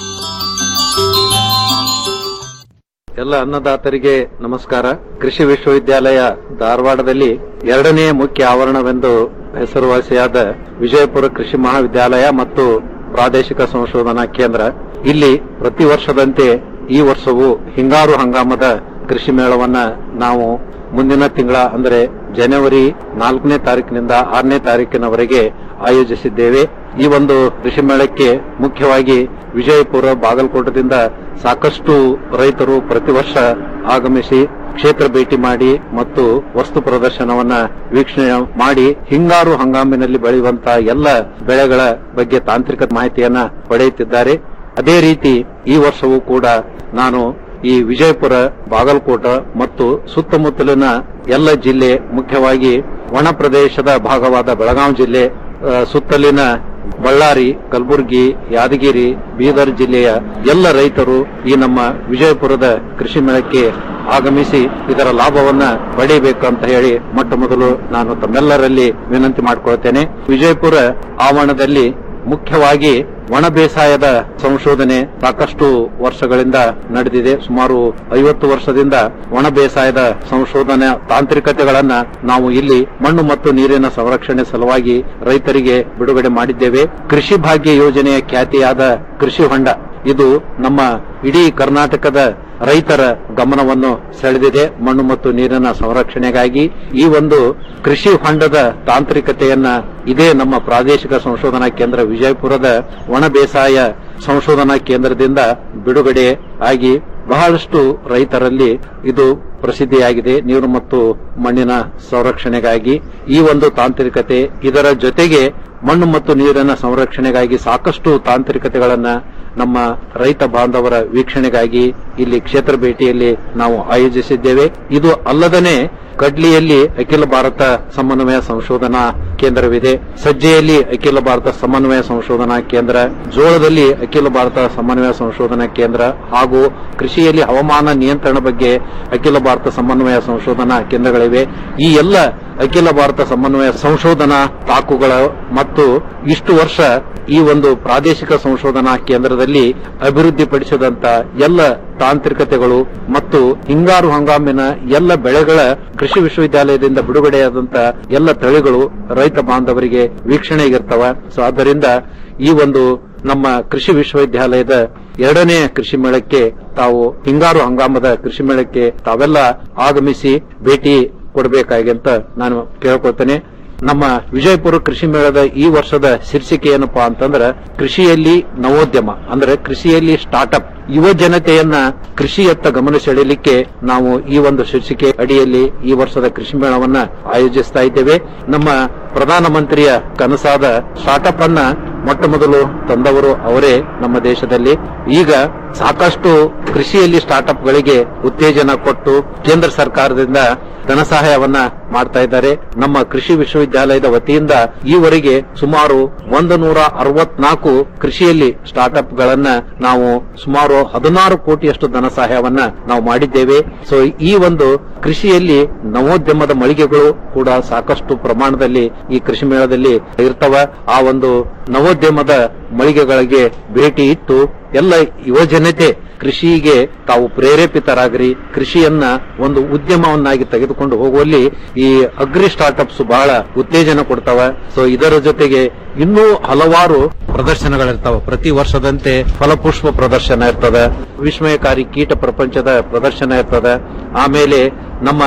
ಎಲ್ಲ ಅನ್ನದಾತರಿಗೆ ನಮಸ್ಕಾರ ಕೃಷಿ ವಿಶ್ವವಿದ್ಯಾಲಯ ಧಾರವಾಡದಲ್ಲಿ ಎರಡನೇ ಮುಖ್ಯ ಆವರಣವೆಂದು ಹೆಸರುವಾಸಿಯಾದ ವಿಜಯಪುರ ಕೃಷಿ ಮಹಾವಿದ್ಯಾಲಯ ಮತ್ತು ಪ್ರಾದೇಶಿಕ ಸಂಶೋಧನಾ ಕೇಂದ್ರ ಇಲ್ಲಿ ಪ್ರತಿ ವರ್ಷದಂತೆ ಈ ವರ್ಷವೂ ಹಿಂಗಾರು ಹಂಗಾಮದ ಕೃಷಿ ಮೇಳವನ್ನ ನಾವು ಮುಂದಿನ ತಿಂಗಳ ಅಂದರೆ ಜನವರಿ ನಾಲ್ಕನೇ ತಾರೀಕಿನಿಂದ ಆರನೇ ತಾರೀಕಿನವರೆಗೆ ಆಯೋಜಿಸಿದ್ದೇವೆ ಈ ಒಂದು ಕೃಷಿ ಮೇಳಕ್ಕೆ ಮುಖ್ಯವಾಗಿ ವಿಜಯಪುರ ಬಾಗಲಕೋಟದಿಂದ ಸಾಕಷ್ಟು ರೈತರು ಪ್ರತಿ ವರ್ಷ ಆಗಮಿಸಿ ಕ್ಷೇತ್ರ ಭೇಟಿ ಮಾಡಿ ಮತ್ತು ವಸ್ತು ಪ್ರದರ್ಶನವನ್ನ ವೀಕ್ಷಣೆ ಮಾಡಿ ಹಿಂಗಾರು ಹಂಗಾಮಿನಲ್ಲಿ ಬೆಳೆಯುವಂತಹ ಎಲ್ಲ ಬೆಳೆಗಳ ಬಗ್ಗೆ ತಾಂತ್ರಿಕ ಮಾಹಿತಿಯನ್ನ ಪಡೆಯುತ್ತಿದ್ದಾರೆ ಅದೇ ರೀತಿ ಈ ವರ್ಷವೂ ಕೂಡ ನಾನು ಈ ವಿಜಯಪುರ ಬಾಗಲಕೋಟ ಮತ್ತು ಸುತ್ತಮುತ್ತಲಿನ ಎಲ್ಲ ಜಿಲ್ಲೆ ಮುಖ್ಯವಾಗಿ ಒಣ ಪ್ರದೇಶದ ಭಾಗವಾದ ಬೆಳಗಾವಿ ಜಿಲ್ಲೆ ಆ, ಸುತ್ತಲಿನ ಬಳ್ಳಾರಿ ಕಲಬುರಗಿ ಯಾದಗಿರಿ ಬೀದರ್ ಜಿಲ್ಲೆಯ ಎಲ್ಲ ರೈತರು ಈ ನಮ್ಮ ವಿಜಯಪುರದ ಕೃಷಿ ಮೇಳಕ್ಕೆ ಆಗಮಿಸಿ ಇದರ ಲಾಭವನ್ನ ಪಡೆಯಬೇಕು ಅಂತ ಹೇಳಿ ಮೊಟ್ಟ ಮೊದಲು ನಾನು ತಮ್ಮೆಲ್ಲರಲ್ಲಿ ವಿನಂತಿ ಮಾಡಿಕೊಳ್ತೇನೆ ವಿಜಯಪುರ ಆವರಣದಲ್ಲಿ ಮುಖ್ಯವಾಗಿ ಒಣ ಬೇಸಾಯದ ಸಂಶೋಧನೆ ಸಾಕಷ್ಟು ವರ್ಷಗಳಿಂದ ನಡೆದಿದೆ ಸುಮಾರು ಐವತ್ತು ವರ್ಷದಿಂದ ಒಣ ಬೇಸಾಯದ ಸಂಶೋಧನೆ ತಾಂತ್ರಿಕತೆಗಳನ್ನ ನಾವು ಇಲ್ಲಿ ಮಣ್ಣು ಮತ್ತು ನೀರಿನ ಸಂರಕ್ಷಣೆ ಸಲುವಾಗಿ ರೈತರಿಗೆ ಬಿಡುಗಡೆ ಮಾಡಿದ್ದೇವೆ ಕೃಷಿ ಭಾಗ್ಯ ಯೋಜನೆಯ ಖ್ಯಾತಿಯಾದ ಕೃಷಿ ಹೊಂಡ ಇದು ನಮ್ಮ ಇಡೀ ಕರ್ನಾಟಕದ ರೈತರ ಗಮನವನ್ನು ಸೆಳೆದಿದೆ ಮಣ್ಣು ಮತ್ತು ನೀರಿನ ಸಂರಕ್ಷಣೆಗಾಗಿ ಈ ಒಂದು ಕೃಷಿ ಹೊಂಡದ ತಾಂತ್ರಿಕತೆಯನ್ನ ಇದೇ ನಮ್ಮ ಪ್ರಾದೇಶಿಕ ಸಂಶೋಧನಾ ಕೇಂದ್ರ ವಿಜಯಪುರದ ಒಣ ಬೇಸಾಯ ಸಂಶೋಧನಾ ಕೇಂದ್ರದಿಂದ ಬಿಡುಗಡೆ ಆಗಿ ಬಹಳಷ್ಟು ರೈತರಲ್ಲಿ ಇದು ಪ್ರಸಿದ್ಧಿಯಾಗಿದೆ ನೀರು ಮತ್ತು ಮಣ್ಣಿನ ಸಂರಕ್ಷಣೆಗಾಗಿ ಈ ಒಂದು ತಾಂತ್ರಿಕತೆ ಇದರ ಜೊತೆಗೆ ಮಣ್ಣು ಮತ್ತು ನೀರಿನ ಸಂರಕ್ಷಣೆಗಾಗಿ ಸಾಕಷ್ಟು ತಾಂತ್ರಿಕತೆಗಳನ್ನ ನಮ್ಮ ರೈತ ಬಾಂಧವರ ವೀಕ್ಷಣೆಗಾಗಿ ಇಲ್ಲಿ ಕ್ಷೇತ್ರ ಭೇಟಿಯಲ್ಲಿ ನಾವು ಆಯೋಜಿಸಿದ್ದೇವೆ ಇದು ಅಲ್ಲದನೆ ಕಡ್ಲಿಯಲ್ಲಿ ಅಖಿಲ ಭಾರತ ಸಮನ್ವಯ ಸಂಶೋಧನಾ ಕೇಂದ್ರವಿದೆ ಸಜ್ಜೆಯಲ್ಲಿ ಅಖಿಲ ಭಾರತ ಸಮನ್ವಯ ಸಂಶೋಧನಾ ಕೇಂದ್ರ ಜೋಳದಲ್ಲಿ ಅಖಿಲ ಭಾರತ ಸಮನ್ವಯ ಸಂಶೋಧನಾ ಕೇಂದ್ರ ಹಾಗೂ ಕೃಷಿಯಲ್ಲಿ ಹವಾಮಾನ ನಿಯಂತ್ರಣ ಬಗ್ಗೆ ಅಖಿಲ ಭಾರತ ಸಮನ್ವಯ ಸಂಶೋಧನಾ ಕೇಂದ್ರಗಳಿವೆ ಈ ಎಲ್ಲ ಅಖಿಲ ಭಾರತ ಸಮನ್ವಯ ಸಂಶೋಧನಾ ತಾಕುಗಳ ಮತ್ತು ಇಷ್ಟು ವರ್ಷ ಈ ಒಂದು ಪ್ರಾದೇಶಿಕ ಸಂಶೋಧನಾ ಕೇಂದ್ರದಲ್ಲಿ ಅಭಿವೃದ್ಧಿಪಡಿಸಿದಂತ ಎಲ್ಲ ತಾಂತ್ರಿಕತೆಗಳು ಮತ್ತು ಹಿಂಗಾರು ಹಂಗಾಮಿನ ಎಲ್ಲ ಬೆಳೆಗಳ ಕೃಷಿ ವಿಶ್ವವಿದ್ಯಾಲಯದಿಂದ ಬಿಡುಗಡೆಯಾದಂತ ಎಲ್ಲ ತಳಿಗಳು ರೈತ ಬಾಂಧವರಿಗೆ ವೀಕ್ಷಣೆಗಿರ್ತವ ಸೊ ಆದ್ದರಿಂದ ಈ ಒಂದು ನಮ್ಮ ಕೃಷಿ ವಿಶ್ವವಿದ್ಯಾಲಯದ ಎರಡನೇ ಕೃಷಿ ಮೇಳಕ್ಕೆ ತಾವು ಹಿಂಗಾರು ಹಂಗಾಮದ ಕೃಷಿ ಮೇಳಕ್ಕೆ ತಾವೆಲ್ಲ ಆಗಮಿಸಿ ಭೇಟಿ ಕೊಡಬೇಕಾಗಿ ಅಂತ ನಾನು ಕೇಳ್ಕೊಳ್ತೇನೆ ನಮ್ಮ ವಿಜಯಪುರ ಕೃಷಿ ಮೇಳದ ಈ ವರ್ಷದ ಶೀರ್ಷಿಕೆ ಏನಪ್ಪಾ ಅಂತಂದ್ರೆ ಕೃಷಿಯಲ್ಲಿ ನವೋದ್ಯಮ ಅಂದ್ರೆ ಕೃಷಿಯಲ್ಲಿ ಸ್ಟಾರ್ಟ್ಅಪ್ ಯುವ ಜನತೆಯನ್ನ ಕೃಷಿಯತ್ತ ಗಮನ ಸೆಳೆಯಲಿಕ್ಕೆ ನಾವು ಈ ಒಂದು ಶೀರ್ಷಿಕೆ ಅಡಿಯಲ್ಲಿ ಈ ವರ್ಷದ ಕೃಷಿ ಮೇಳವನ್ನ ಆಯೋಜಿಸ್ತಾ ಇದ್ದೇವೆ ನಮ್ಮ ಪ್ರಧಾನಮಂತ್ರಿಯ ಕನಸಾದ ಸ್ಟಾರ್ಟ್ಅಪ್ ಅನ್ನ ಮೊಟ್ಟ ಮೊದಲು ತಂದವರು ಅವರೇ ನಮ್ಮ ದೇಶದಲ್ಲಿ ಈಗ ಸಾಕಷ್ಟು ಕೃಷಿಯಲ್ಲಿ ಸ್ಟಾರ್ಟ್ಅಪ್ ಗಳಿಗೆ ಉತ್ತೇಜನ ಕೊಟ್ಟು ಕೇಂದ್ರ ಸರ್ಕಾರದಿಂದ ಧನ ಸಹಾಯವನ್ನ ಮಾಡ್ತಾ ಇದ್ದಾರೆ ನಮ್ಮ ಕೃಷಿ ವಿಶ್ವವಿದ್ಯಾಲಯದ ವತಿಯಿಂದ ಈವರೆಗೆ ಸುಮಾರು ಒಂದು ನೂರ ಅರವತ್ನಾಲ್ಕು ಕೃಷಿಯಲ್ಲಿ ಸ್ಟಾರ್ಟ್ಅಪ್ ಗಳನ್ನ ನಾವು ಸುಮಾರು ಹದಿನಾರು ಕೋಟಿಯಷ್ಟು ಧನ ಸಹಾಯವನ್ನ ನಾವು ಮಾಡಿದ್ದೇವೆ ಸೊ ಈ ಒಂದು ಕೃಷಿಯಲ್ಲಿ ನವೋದ್ಯಮದ ಮಳಿಗೆಗಳು ಕೂಡ ಸಾಕಷ್ಟು ಪ್ರಮಾಣದಲ್ಲಿ ಈ ಕೃಷಿ ಮೇಳದಲ್ಲಿ ಇರ್ತವ ಆ ಒಂದು ನವೋದ್ಯಮದ ಮಳಿಗೆಗಳಿಗೆ ಭೇಟಿ ಇಟ್ಟು ಎಲ್ಲ ಯುವ ಜನತೆ ಕೃಷಿಗೆ ತಾವು ಪ್ರೇರೇಪಿತರಾಗ್ರಿ ಕೃಷಿಯನ್ನ ಒಂದು ಉದ್ಯಮವನ್ನಾಗಿ ತೆಗೆದುಕೊಂಡು ಹೋಗುವಲ್ಲಿ ಈ ಅಗ್ರಿ ಸ್ಟಾರ್ಟ್ಅಪ್ಸ್ ಬಹಳ ಉತ್ತೇಜನ ಕೊಡ್ತಾವ ಸೊ ಇದರ ಜೊತೆಗೆ ಇನ್ನೂ ಹಲವಾರು ಪ್ರದರ್ಶನಗಳಿರ್ತಾವ ಪ್ರತಿ ವರ್ಷದಂತೆ ಫಲಪುಷ್ಪ ಪ್ರದರ್ಶನ ಇರ್ತದೆ ವಿಸ್ಮಯಕಾರಿ ಕೀಟ ಪ್ರಪಂಚದ ಪ್ರದರ್ಶನ ಇರ್ತದೆ ಆಮೇಲೆ ನಮ್ಮ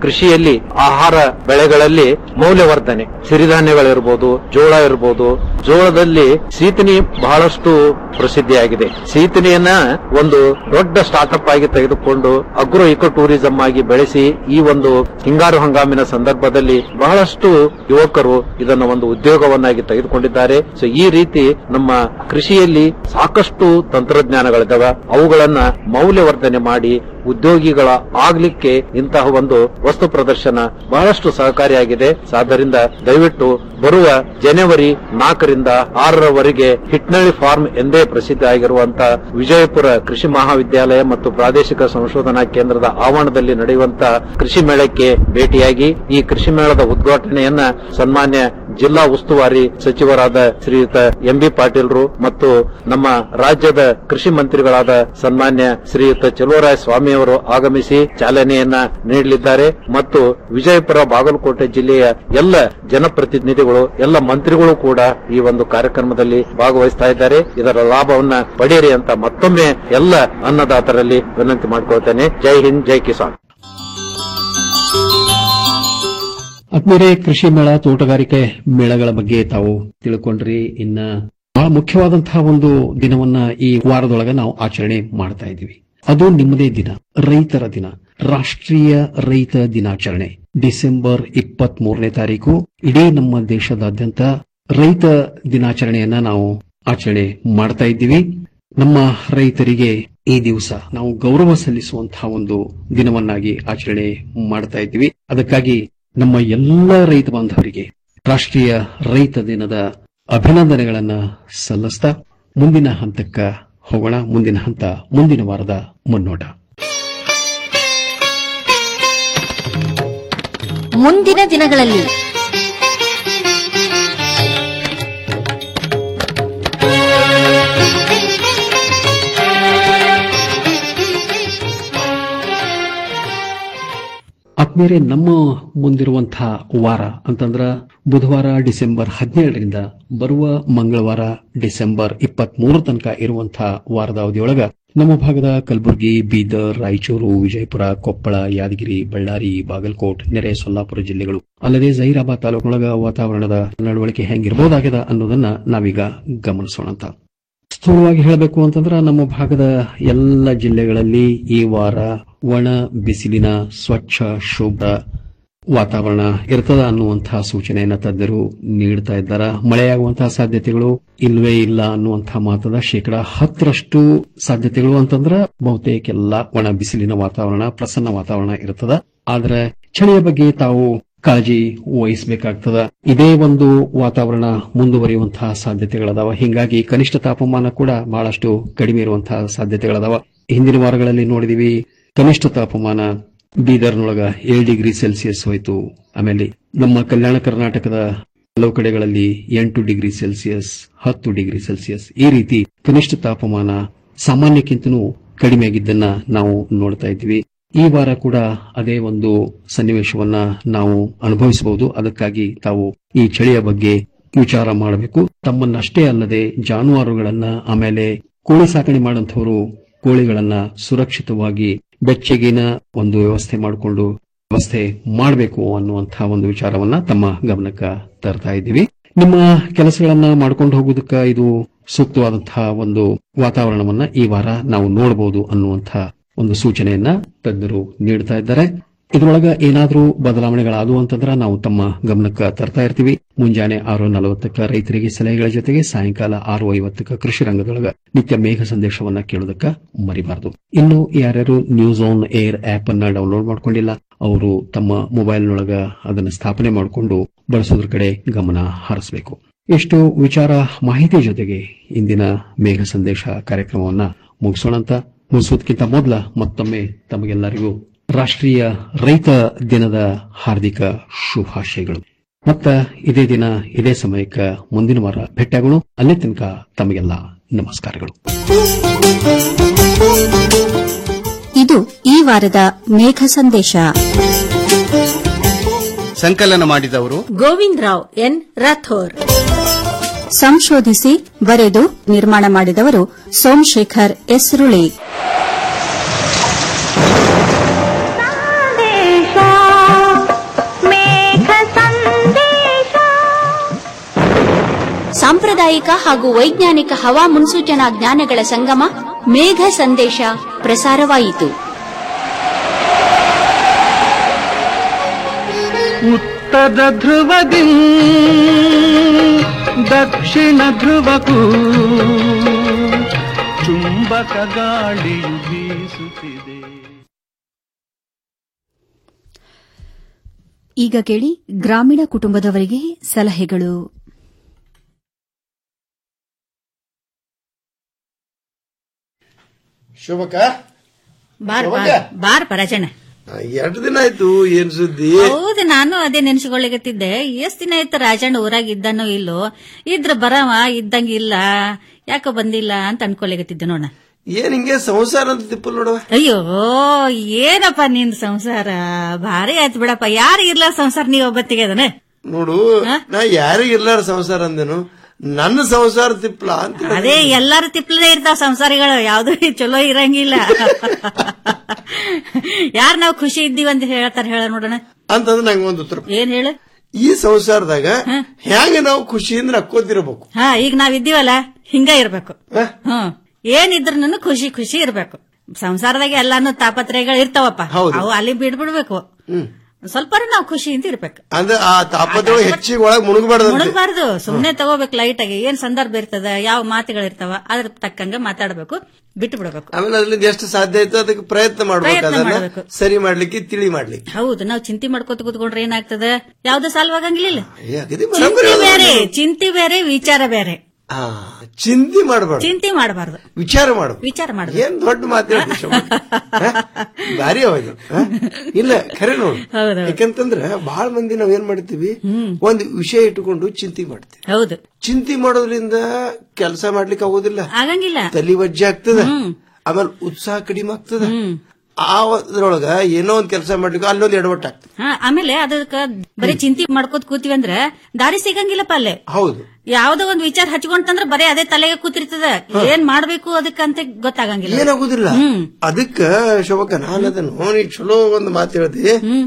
ಕೃಷಿಯಲ್ಲಿ ಆಹಾರ ಬೆಳೆಗಳಲ್ಲಿ ಮೌಲ್ಯವರ್ಧನೆ ಸಿರಿಧಾನ್ಯಗಳಿರ್ಬೋದು ಜೋಳ ಇರ್ಬೋದು ಜೋಳದಲ್ಲಿ ಸೀತನಿ ಬಹಳಷ್ಟು ಪ್ರಸಿದ್ಧಿಯಾಗಿದೆ ಸೀತನಿಯನ್ನ ಒಂದು ದೊಡ್ಡ ಸ್ಟಾರ್ಟ್ಅಪ್ ಆಗಿ ತೆಗೆದುಕೊಂಡು ಅಗ್ರೋ ಇಕೋ ಟೂರಿಸಂ ಆಗಿ ಬೆಳೆಸಿ ಈ ಒಂದು ಹಿಂಗಾರು ಹಂಗಾಮಿನ ಸಂದರ್ಭದಲ್ಲಿ ಬಹಳಷ್ಟು ಯುವಕರು ಇದನ್ನು ಒಂದು ಉದ್ಯೋಗವನ್ನಾಗಿ ತೆಗೆದುಕೊಂಡಿದ್ದಾರೆ ಸೊ ಈ ರೀತಿ ನಮ್ಮ ಕೃಷಿಯಲ್ಲಿ ಸಾಕಷ್ಟು ತಂತ್ರಜ್ಞಾನಗಳಿದ್ದಾವೆ ಅವುಗಳನ್ನ ಮೌಲ್ಯವರ್ಧನೆ ಮಾಡಿ ಉದ್ಯೋಗಿಗಳ ಆಗ್ಲಿಕ್ಕೆ ಇಂತಹ ಒಂದು ವಸ್ತು ಪ್ರದರ್ಶನ ಬಹಳಷ್ಟು ಸಹಕಾರಿಯಾಗಿದೆ ಆದ್ದರಿಂದ ದಯವಿಟ್ಟು ಬರುವ ಜನವರಿ ನಾಲ್ಕರಿಂದ ಆರರವರೆಗೆ ಹಿಟ್ನಳ್ಳಿ ಫಾರ್ಮ್ ಎಂದೇ ಪ್ರಸಿದ್ಧ ಆಗಿರುವಂತಹ ವಿಜಯಪುರ ಕೃಷಿ ಮಹಾವಿದ್ಯಾಲಯ ಮತ್ತು ಪ್ರಾದೇಶಿಕ ಸಂಶೋಧನಾ ಕೇಂದ್ರದ ಆವರಣದಲ್ಲಿ ನಡೆಯುವಂತಹ ಕೃಷಿ ಮೇಳಕ್ಕೆ ಭೇಟಿಯಾಗಿ ಈ ಕೃಷಿ ಮೇಳದ ಉದ್ಘಾಟನೆಯನ್ನ ಸನ್ಮಾನ್ಯ ಜಿಲ್ಲಾ ಉಸ್ತುವಾರಿ ಸಚಿವರಾದ ಶ್ರೀಯುತ ಎಂ ಬಿ ಪಾಟೀಲ್ರು ಮತ್ತು ನಮ್ಮ ರಾಜ್ಯದ ಕೃಷಿ ಮಂತ್ರಿಗಳಾದ ಸನ್ಮಾನ್ಯ ಶ್ರೀಯುತ ಚಲುವರಾಯ ಸ್ವಾಮಿ ಅವರು ಆಗಮಿಸಿ ಚಾಲನೆಯನ್ನ ನೀಡಲಿದ್ದಾರೆ ಮತ್ತು ವಿಜಯಪುರ ಬಾಗಲಕೋಟೆ ಜಿಲ್ಲೆಯ ಎಲ್ಲ ಜನಪ್ರತಿನಿಧಿಗಳು ಎಲ್ಲ ಮಂತ್ರಿಗಳು ಕೂಡ ಈ ಒಂದು ಕಾರ್ಯಕ್ರಮದಲ್ಲಿ ಭಾಗವಹಿಸ್ತಾ ಇದ್ದಾರೆ ಇದರ ಲಾಭವನ್ನ ಪಡೆಯಿರಿ ಅಂತ ಮತ್ತೊಮ್ಮೆ ಎಲ್ಲ ಅನ್ನದಾತರಲ್ಲಿ ವಿನಂತಿ ಮಾಡ್ಕೊಳ್ತೇನೆ ಜೈ ಹಿಂದ್ ಜೈ ಕಿಸಾನ್ ಆತ್ಮೀಯರೇ ಕೃಷಿ ಮೇಳ ತೋಟಗಾರಿಕೆ ಮೇಳಗಳ ಬಗ್ಗೆ ತಾವು ತಿಳ್ಕೊಂಡ್ರಿ ಇನ್ನ ಬಹಳ ಮುಖ್ಯವಾದಂತಹ ಒಂದು ದಿನವನ್ನ ಈ ವಾರದೊಳಗೆ ನಾವು ಆಚರಣೆ ಮಾಡ್ತಾ ಇದ್ದೀವಿ ಅದು ನಿಮ್ಮದೇ ದಿನ ರೈತರ ದಿನ ರಾಷ್ಟ್ರೀಯ ರೈತ ದಿನಾಚರಣೆ ಡಿಸೆಂಬರ್ ಇಪ್ಪತ್ತ್ ಮೂರನೇ ತಾರೀಕು ಇಡೀ ನಮ್ಮ ದೇಶದಾದ್ಯಂತ ರೈತ ದಿನಾಚರಣೆಯನ್ನ ನಾವು ಆಚರಣೆ ಮಾಡ್ತಾ ಇದ್ದೀವಿ ನಮ್ಮ ರೈತರಿಗೆ ಈ ದಿವಸ ನಾವು ಗೌರವ ಸಲ್ಲಿಸುವಂತಹ ಒಂದು ದಿನವನ್ನಾಗಿ ಆಚರಣೆ ಮಾಡ್ತಾ ಇದ್ದೀವಿ ಅದಕ್ಕಾಗಿ ನಮ್ಮ ಎಲ್ಲ ರೈತ ಬಾಂಧವರಿಗೆ ರಾಷ್ಟ್ರೀಯ ರೈತ ದಿನದ ಅಭಿನಂದನೆಗಳನ್ನ ಸಲ್ಲಿಸ್ತಾ ಮುಂದಿನ ಹಂತಕ್ಕ ಹೋಗೋಣ ಮುಂದಿನ ಹಂತ ಮುಂದಿನ ವಾರದ ಮುನ್ನೋಟ ಮುಂದಿನ ದಿನಗಳಲ್ಲಿ ಆತ್ಮೀಯರೇ ನಮ್ಮ ಮುಂದಿರುವಂತಹ ವಾರ ಅಂತಂದ್ರ ಬುಧವಾರ ಡಿಸೆಂಬರ್ ಹದಿನೇಳರಿಂದ ಬರುವ ಮಂಗಳವಾರ ಡಿಸೆಂಬರ್ ಇಪ್ಪತ್ತ್ ಮೂರು ತನಕ ಇರುವಂತಹ ವಾರದ ಅವಧಿಯೊಳಗ ನಮ್ಮ ಭಾಗದ ಕಲಬುರಗಿ ಬೀದರ್ ರಾಯಚೂರು ವಿಜಯಪುರ ಕೊಪ್ಪಳ ಯಾದಗಿರಿ ಬಳ್ಳಾರಿ ಬಾಗಲಕೋಟ್ ನೆರೆ ಸೊಲ್ಲಾಪುರ ಜಿಲ್ಲೆಗಳು ಅಲ್ಲದೆ ಜಹೀರಾಬಾದ್ ತಾಲೂಕಿನೊಳಗ ವಾತಾವರಣದ ನಡವಳಿಕೆ ಹೆಂಗಿರಬಹುದಾಗಿದೆ ಅನ್ನೋದನ್ನ ನಾವೀಗ ಗಮನಿಸೋಣ ಅಂತ ಸ್ಥೂಲವಾಗಿ ಹೇಳಬೇಕು ಅಂತಂದ್ರ ನಮ್ಮ ಭಾಗದ ಎಲ್ಲ ಜಿಲ್ಲೆಗಳಲ್ಲಿ ಈ ವಾರ ಒಣ ಬಿಸಿಲಿನ ಸ್ವಚ್ಛ ಶುಭ್ರ ವಾತಾವರಣ ಇರ್ತದ ಅನ್ನುವಂತಹ ಸೂಚನೆಯನ್ನ ತಜ್ಞರು ನೀಡ್ತಾ ಇದ್ದಾರೆ ಮಳೆಯಾಗುವಂತಹ ಸಾಧ್ಯತೆಗಳು ಇಲ್ವೇ ಇಲ್ಲ ಅನ್ನುವಂತಹ ಮಾತದ ಶೇಕಡ ಹತ್ತರಷ್ಟು ಸಾಧ್ಯತೆಗಳು ಅಂತಂದ್ರ ಬಹುತೇಕ ಎಲ್ಲ ಒಣ ಬಿಸಿಲಿನ ವಾತಾವರಣ ಪ್ರಸನ್ನ ವಾತಾವರಣ ಇರ್ತದ ಆದ್ರೆ ಚಳಿಯ ಬಗ್ಗೆ ತಾವು ಕಾಳಜಿ ವಹಿಸಬೇಕಾಗ್ತದ ಇದೇ ಒಂದು ವಾತಾವರಣ ಮುಂದುವರಿಯುವಂತಹ ಸಾಧ್ಯತೆಗಳದಾವ ಹಿಂಗಾಗಿ ಕನಿಷ್ಠ ತಾಪಮಾನ ಕೂಡ ಬಹಳಷ್ಟು ಕಡಿಮೆ ಇರುವಂತಹ ಸಾಧ್ಯತೆಗಳದಾವ ಹಿಂದಿನ ವಾರಗಳಲ್ಲಿ ನೋಡಿದಿವಿ ಕನಿಷ್ಠ ತಾಪಮಾನ ಬೀದರ್ನೊಳಗ ಏಳು ಡಿಗ್ರಿ ಸೆಲ್ಸಿಯಸ್ ಹೋಯಿತು ಆಮೇಲೆ ನಮ್ಮ ಕಲ್ಯಾಣ ಕರ್ನಾಟಕದ ಕೆಲವು ಕಡೆಗಳಲ್ಲಿ ಎಂಟು ಡಿಗ್ರಿ ಸೆಲ್ಸಿಯಸ್ ಹತ್ತು ಡಿಗ್ರಿ ಸೆಲ್ಸಿಯಸ್ ಈ ರೀತಿ ಕನಿಷ್ಠ ತಾಪಮಾನ ಸಾಮಾನ್ಯಕ್ಕಿಂತನೂ ಕಡಿಮೆಯಾಗಿದ್ದನ್ನ ನಾವು ನೋಡ್ತಾ ಇದ್ವಿ ಈ ವಾರ ಕೂಡ ಅದೇ ಒಂದು ಸನ್ನಿವೇಶವನ್ನ ನಾವು ಅನುಭವಿಸಬಹುದು ಅದಕ್ಕಾಗಿ ತಾವು ಈ ಚಳಿಯ ಬಗ್ಗೆ ವಿಚಾರ ಮಾಡಬೇಕು ತಮ್ಮನ್ನಷ್ಟೇ ಅಲ್ಲದೆ ಜಾನುವಾರುಗಳನ್ನ ಆಮೇಲೆ ಕೋಳಿ ಸಾಕಣೆ ಮಾಡುವಂತವರು ಕೋಳಿಗಳನ್ನ ಸುರಕ್ಷಿತವಾಗಿ ಬೆಚ್ಚಗಿನ ಒಂದು ವ್ಯವಸ್ಥೆ ಮಾಡಿಕೊಂಡು ವ್ಯವಸ್ಥೆ ಮಾಡಬೇಕು ಅನ್ನುವಂತಹ ಒಂದು ವಿಚಾರವನ್ನ ತಮ್ಮ ಗಮನಕ್ಕೆ ತರ್ತಾ ಇದ್ದೀವಿ ನಿಮ್ಮ ಕೆಲಸಗಳನ್ನ ಮಾಡ್ಕೊಂಡು ಹೋಗೋದಕ್ಕ ಇದು ಸೂಕ್ತವಾದಂತಹ ಒಂದು ವಾತಾವರಣವನ್ನ ಈ ವಾರ ನಾವು ನೋಡಬಹುದು ಅನ್ನುವಂತಹ ಒಂದು ಸೂಚನೆಯನ್ನ ತಜ್ಞರು ನೀಡ್ತಾ ಇದ್ದಾರೆ ಇದರೊಳಗ ಏನಾದರೂ ಬದಲಾವಣೆಗಳಾದವು ಅಂತಂದ್ರ ನಾವು ತಮ್ಮ ಗಮನಕ್ಕೆ ತರ್ತಾ ಇರ್ತೀವಿ ಮುಂಜಾನೆ ಆರು ನಲವತ್ತಕ್ಕ ರೈತರಿಗೆ ಸಲಹೆಗಳ ಜೊತೆಗೆ ಸಾಯಂಕಾಲ ಆರು ಐವತ್ತಕ್ಕ ಕೃಷಿ ರಂಗದೊಳಗ ನಿತ್ಯ ಮೇಘ ಸಂದೇಶವನ್ನ ಕೇಳೋದಕ್ಕ ಮರಿಬಾರದು ಇನ್ನು ಯಾರ್ಯಾರು ನ್ಯೂಸ್ ಆನ್ ಏರ್ ಆಪ್ ಅನ್ನ ಡೌನ್ಲೋಡ್ ಮಾಡ್ಕೊಂಡಿಲ್ಲ ಅವರು ತಮ್ಮ ಮೊಬೈಲ್ನೊಳಗ ಅದನ್ನ ಸ್ಥಾಪನೆ ಮಾಡಿಕೊಂಡು ಬಳಸೋದ್ರ ಕಡೆ ಗಮನ ಹರಿಸಬೇಕು ಎಷ್ಟು ವಿಚಾರ ಮಾಹಿತಿ ಜೊತೆಗೆ ಇಂದಿನ ಮೇಘ ಸಂದೇಶ ಕಾರ್ಯಕ್ರಮವನ್ನ ಮುಗಿಸೋಣ ಅಂತ ಮುಗಿಸೋದಕ್ಕಿಂತ ಮೊದಲ ಮತ್ತೊಮ್ಮೆ ತಮಗೆಲ್ಲರಿಗೂ ರಾಷ್ಟ್ರೀಯ ರೈತ ದಿನದ ಹಾರ್ದಿಕ ಶುಭಾಶಯಗಳು ಮತ್ತ ಇದೇ ದಿನ ಇದೇ ಸಮಯಕ್ಕೆ ಮುಂದಿನ ವಾರ ಭೇಟಿಯಾಗೋಣ ಅಲ್ಲೇ ತನಕ ತಮಗೆಲ್ಲ ನಮಸ್ಕಾರಗಳು ಇದು ಈ ವಾರದ ಮೇಘ ಸಂದೇಶ ಸಂಕಲನ ಮಾಡಿದವರು ಗೋವಿಂದ್ ರಾವ್ ಎನ್ ರಾಥೋರ್ ಸಂಶೋಧಿಸಿ ಬರೆದು ನಿರ್ಮಾಣ ಮಾಡಿದವರು ಸೋಮಶೇಖರ್ ಎಸ್ರುಳಿ ಸಾಂಪ್ರದಾಯಿಕ ಹಾಗೂ ವೈಜ್ಞಾನಿಕ ಹವಾ ಮುನ್ಸೂಚನಾ ಜ್ಞಾನಗಳ ಸಂಗಮ ಮೇಘ ಸಂದೇಶ ಪ್ರಸಾರವಾಯಿತು ಉತ್ತರ ಧ್ರುವದಿ ದಕ್ಷಿಣ ಧ್ರುವಕ್ಕೂ ಚುಂಬಕ ಗಾಳಿಯು ಬೀಸುತ್ತಿದೆ ಈಗ ಕೇಳಿ ಗ್ರಾಮೀಣ ಕುಟುಂಬದವರಿಗೆ ಸಲಹೆಗಳು ಶೋಭಕ ಬಾರ್ ಶೋಭಕ್ಕ? ಬಾರ್ ಬಾರ್ ಪರಾಜಣ ಎರಡು ದಿನ ಆಯ್ತು ಏನ್ ಸುದ್ದಿ ಹೌದು ನಾನು ಅದೇ ನೆನ್ಸ್ಕೊಳ್ಳಿಗತ್ತಿದ್ದೆ ಎಷ್ಟ್ ದಿನ ಆಯ್ತು ರಾಜಣ್ಣ ಊರಾಗ ಇದ್ದಾನೋ ಇಲ್ಲೋ ಇದ್ರ ಬರವ ಇದ್ದಂಗ ಇಲ್ಲ ಯಾಕೋ ಬಂದಿಲ್ಲ ಅಂತ ಅನ್ಕೊಳಿಗತ್ತಿದ್ದೆ ನೋಡ ಏನ್ ಹಿಂಗೆ ಸಂಸಾರ ಅಂತ ತಿಪ್ಪಲ್ ನೋಡವ ಅಯ್ಯೋ ಏನಪ್ಪ ನಿನ್ ಸಂಸಾರ ಭಾರಿ ಆಯ್ತು ಬಿಡಪ್ಪ ಯಾರು ಇರ್ಲ ಸಂಸಾರ ನೀವ್ ಒಬ್ಬತ್ತಿಗೆ ಅದನ್ನ ನೋಡು ನಾ ಯಾರಿಗ ಇರ್ಲಾರ ಸಂಸಾರ ಅಂದೇನು ನನ್ನ ಸಂಸಾರ ತಿಪ್ಪಲ ಅಂತ ಹೇಳಿದೆ. ಅದೇ ಎಲ್ಲಾರು ತಿಪ್ಲೇ ಇರ್ತಾವ ಸಂಸಾರಿಗಳು ಯಾವ್ದು ಚಲೋ ಇರಂಗಿಲ್ಲ ಯಾರ್ ನಾವ್ ಖುಷಿ ಇದ್ದೀವಿ ಅಂತ ಹೇಳ್ತಾರ ಹೇಳ ನೋಡೋಣ ಅಂತಂದ್ರೆ ನಂಗೆ ಒಂದು ಉತ್ತರ ಏನ್ ಹೇಳು ಈ ಸಂಸಾರದಾಗ ಹೆಂಗ ನಾವು ಖುಷಿಯಿಂದ ನಕ್ಕೋತಿರ್ಬೇಕು ಹಾ ಈಗ ನಾವ್ ಇದ್ದೀವಲ್ಲ ಹಿಂಗ ಇರ್ಬೇಕು ಹ್ಮ್ ಏನಿದ್ರು ಖುಷಿ ಖುಷಿ ಇರ್ಬೇಕು ಸಂಸಾರದಾಗ ಎಲ್ಲಾನು ತಾಪತ್ರಯಗಳು ಇರ್ತಾವಪ್ಪ ಹೌದು. ಅವು ಅಲ್ಲಿ ಬಿಡ್ಬಿಡ್ಬೇಕು ಸ್ವಲ್ಪ ನಾವು ಖುಷಿಯಿಂದ ಇರ್ಬೇಕು ಅಂದ್ರೆ ಆ ತಾಪತ್ರಗಳು ಹೆಚ್ಚಿಗೆ ಒಳಗ್ ಮುಳುಗಬಾರ್ದಂತೆ ಮುಳುಗಬಾರ್ದು ಸುಮ್ನೆ ತಗೋಬೇಕು ಲೈಟ್ ಆಗಿ ಏನ್ ಸಂದರ್ಭ ಇರ್ತದ ಯಾವ ಮಾತುಗಳಿರ್ತಾವ ಅದ್ರ ತಕ್ಕಂಗ ಮಾತಾಡ್ಬೇಕು ಬಿಟ್ಟು ಬಿಡ್ಬೇಕು ಆಮೇಲೆ ಅದ್ರಿಂದ ಎಷ್ಟು ಸಾಧ್ಯ ಆಯ್ತು ಅದಕ್ಕೆ ಪ್ರಯತ್ನ ಮಾಡ್ಬೇಕು ಪ್ರಯತ್ನ ಅದನ್ನ ಮಾಡ್ಬೇಕು. ಸರಿ ಮಾಡ್ಲಿಕ್ಕೆ ತಿಳಿ ಮಾಡ್ಲಿಕ್ಕೆ ಹೌದು ನಾವು ಚಿಂತೆ ಮಾಡ್ಕೋತ ಕೂತ್ಕೊಂಡ್ರೆ ಏನಾಗ್ತದ ಯಾವ್ದು ಸಾಲ್ವಾಗಂಗಿಲ್ಲ ಏ, ಅಗದಿ ಬರೋಬ್ಬರಿ ಚಿಂತೆ ಅದ ಬೇರೆ ನೋಡಿ. ಚಿಂತೆ ಬೇರೆ ವಿಚಾರ ಬೇರೆ ಆ, ಚಿಂತೆ ಮಾಡಬಾರ್ದು ಚಿಂತೆ ಮಾಡಬಾರ್ದು ವಿಚಾರ ಮಾಡು ವಿಚಾರ ಮಾಡ್ಬೇಕು ಏನ್ ದೊಡ್ಡ ಮಾತಾಡ್ತಿ ಶೋಭಕ್ಕ. ಹ? ಭಾರಿ ಅವಾಗ ಇಲ್ಲ ಖರೆ ನೋಡು ಯಾಕಂತಂದ್ರ ಬಹಳ ಮಂದಿ ನಾವ್ ಏನ್ ಮಾಡ್ತೀವಿ ಒಂದ್ ವಿಷಯ ಇಟ್ಟುಕೊಂಡು ಚಿಂತೆ ಮಾಡ್ತೀವಿ ಹೌದು ಚಿಂತೆ ಮಾಡೋದ್ರಿಂದ ಕೆಲಸ ಮಾಡ್ಲಿಕ್ಕೆ ಆಗೋದಿಲ್ಲ ಆಗಂಗಿಲ್ಲ ತಲಿ ವಜ್ಜೆ ಆಗ್ತದ ಆಮೇಲೆ ಉತ್ಸಾಹ ಕಡಿಮೆ ಆಗ್ತದ ಆ ಅದ್ರೊಳಗ ಏನೋ ಒಂದ್ ಕೆಲಸ ಮಾಡ್ಲಿಕ್ಕೆ ಅಲ್ಲೊಂದ್ ಎಡವಟ್ಟು ಆಗ್ತದೆ ಹಾ ಆಮೇಲೆ ಅದಕ್ಕ ಬರೀ ಚಿಂತೆ ಮಾಡ್ಕೋತ ಕೂತೀವಿ ಅಂದ್ರ ದಾರಿ ಸಿಗಂಗಿಲ್ಲಪ್ಪ ಅಲ್ಲೇ ಹೌದು ಯಾವ್ದೋ ಒಂದ್ ವಿಚಾರ ಹಚ್ಕೊಂತಂದ್ರ ಬರೀ ಅದೇ ತಲೆಗೆ ಕೂತಿರ್ತದ ಏನ್ ಮಾಡ್ಬೇಕು ಅದಕ್ಕಂತ ಗೊತ್ತಾಗಂಗಿಲ್ಲ ಏನಾಗುದಿಲ್ಲ ಅದಕ್ಕ ಶೋಭಕ್ಕ ನಾನು ಅದನ್ನು ನೀ ಚಲೋ ಒಂದು ಮಾತು ಹೇಳ್ದಿ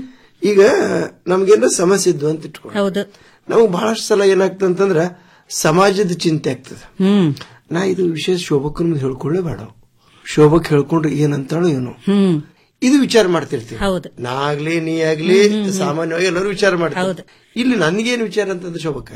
ಈಗ ನಮ್ಗೇನ ಸಮಸ್ಯೆ ಇದ್ದು ಅಂತ ಇಟ್ಕೊಂಡು ಹೌದು ನಮಗ್ ಬಹಳಷ್ಟು ಸಲ ಏನಾಗ್ತಂತಂದ್ರ ಸಮಾಜದ ಚಿಂತೆ ಆಗ್ತದ ಹ್ಮ್ ನಾ ಇದು ವಿಷಯ ಶೋಭಕ್ಕನ ಮುಂದೆ ಹೇಳ್ಕೊಳ್ಳೇ ಬೇಡ ಶೋಭಕ್ ಹೇಳ್ಕೊಂಡ್ರೆ ಏನಂತಾಳು ಏನು ಹ್ಮ್ ಇದು ವಿಚಾರ ಮಾಡ್ತಿರ್ತೀವಿ ಹೌದು ನಾ ಆಗ್ಲಿ ನೀ ಆಗ್ಲಿ ಸಾಮಾನ್ಯವಾಗಿ ಎಲ್ಲರೂ ವಿಚಾರ ಮಾಡ್ತಾರೆ ಇಲ್ಲಿ ನನ್ಗೇನ್ ವಿಚಾರ ಅಂತಂದ್ರೆ ಶೋಭಕ್ಕ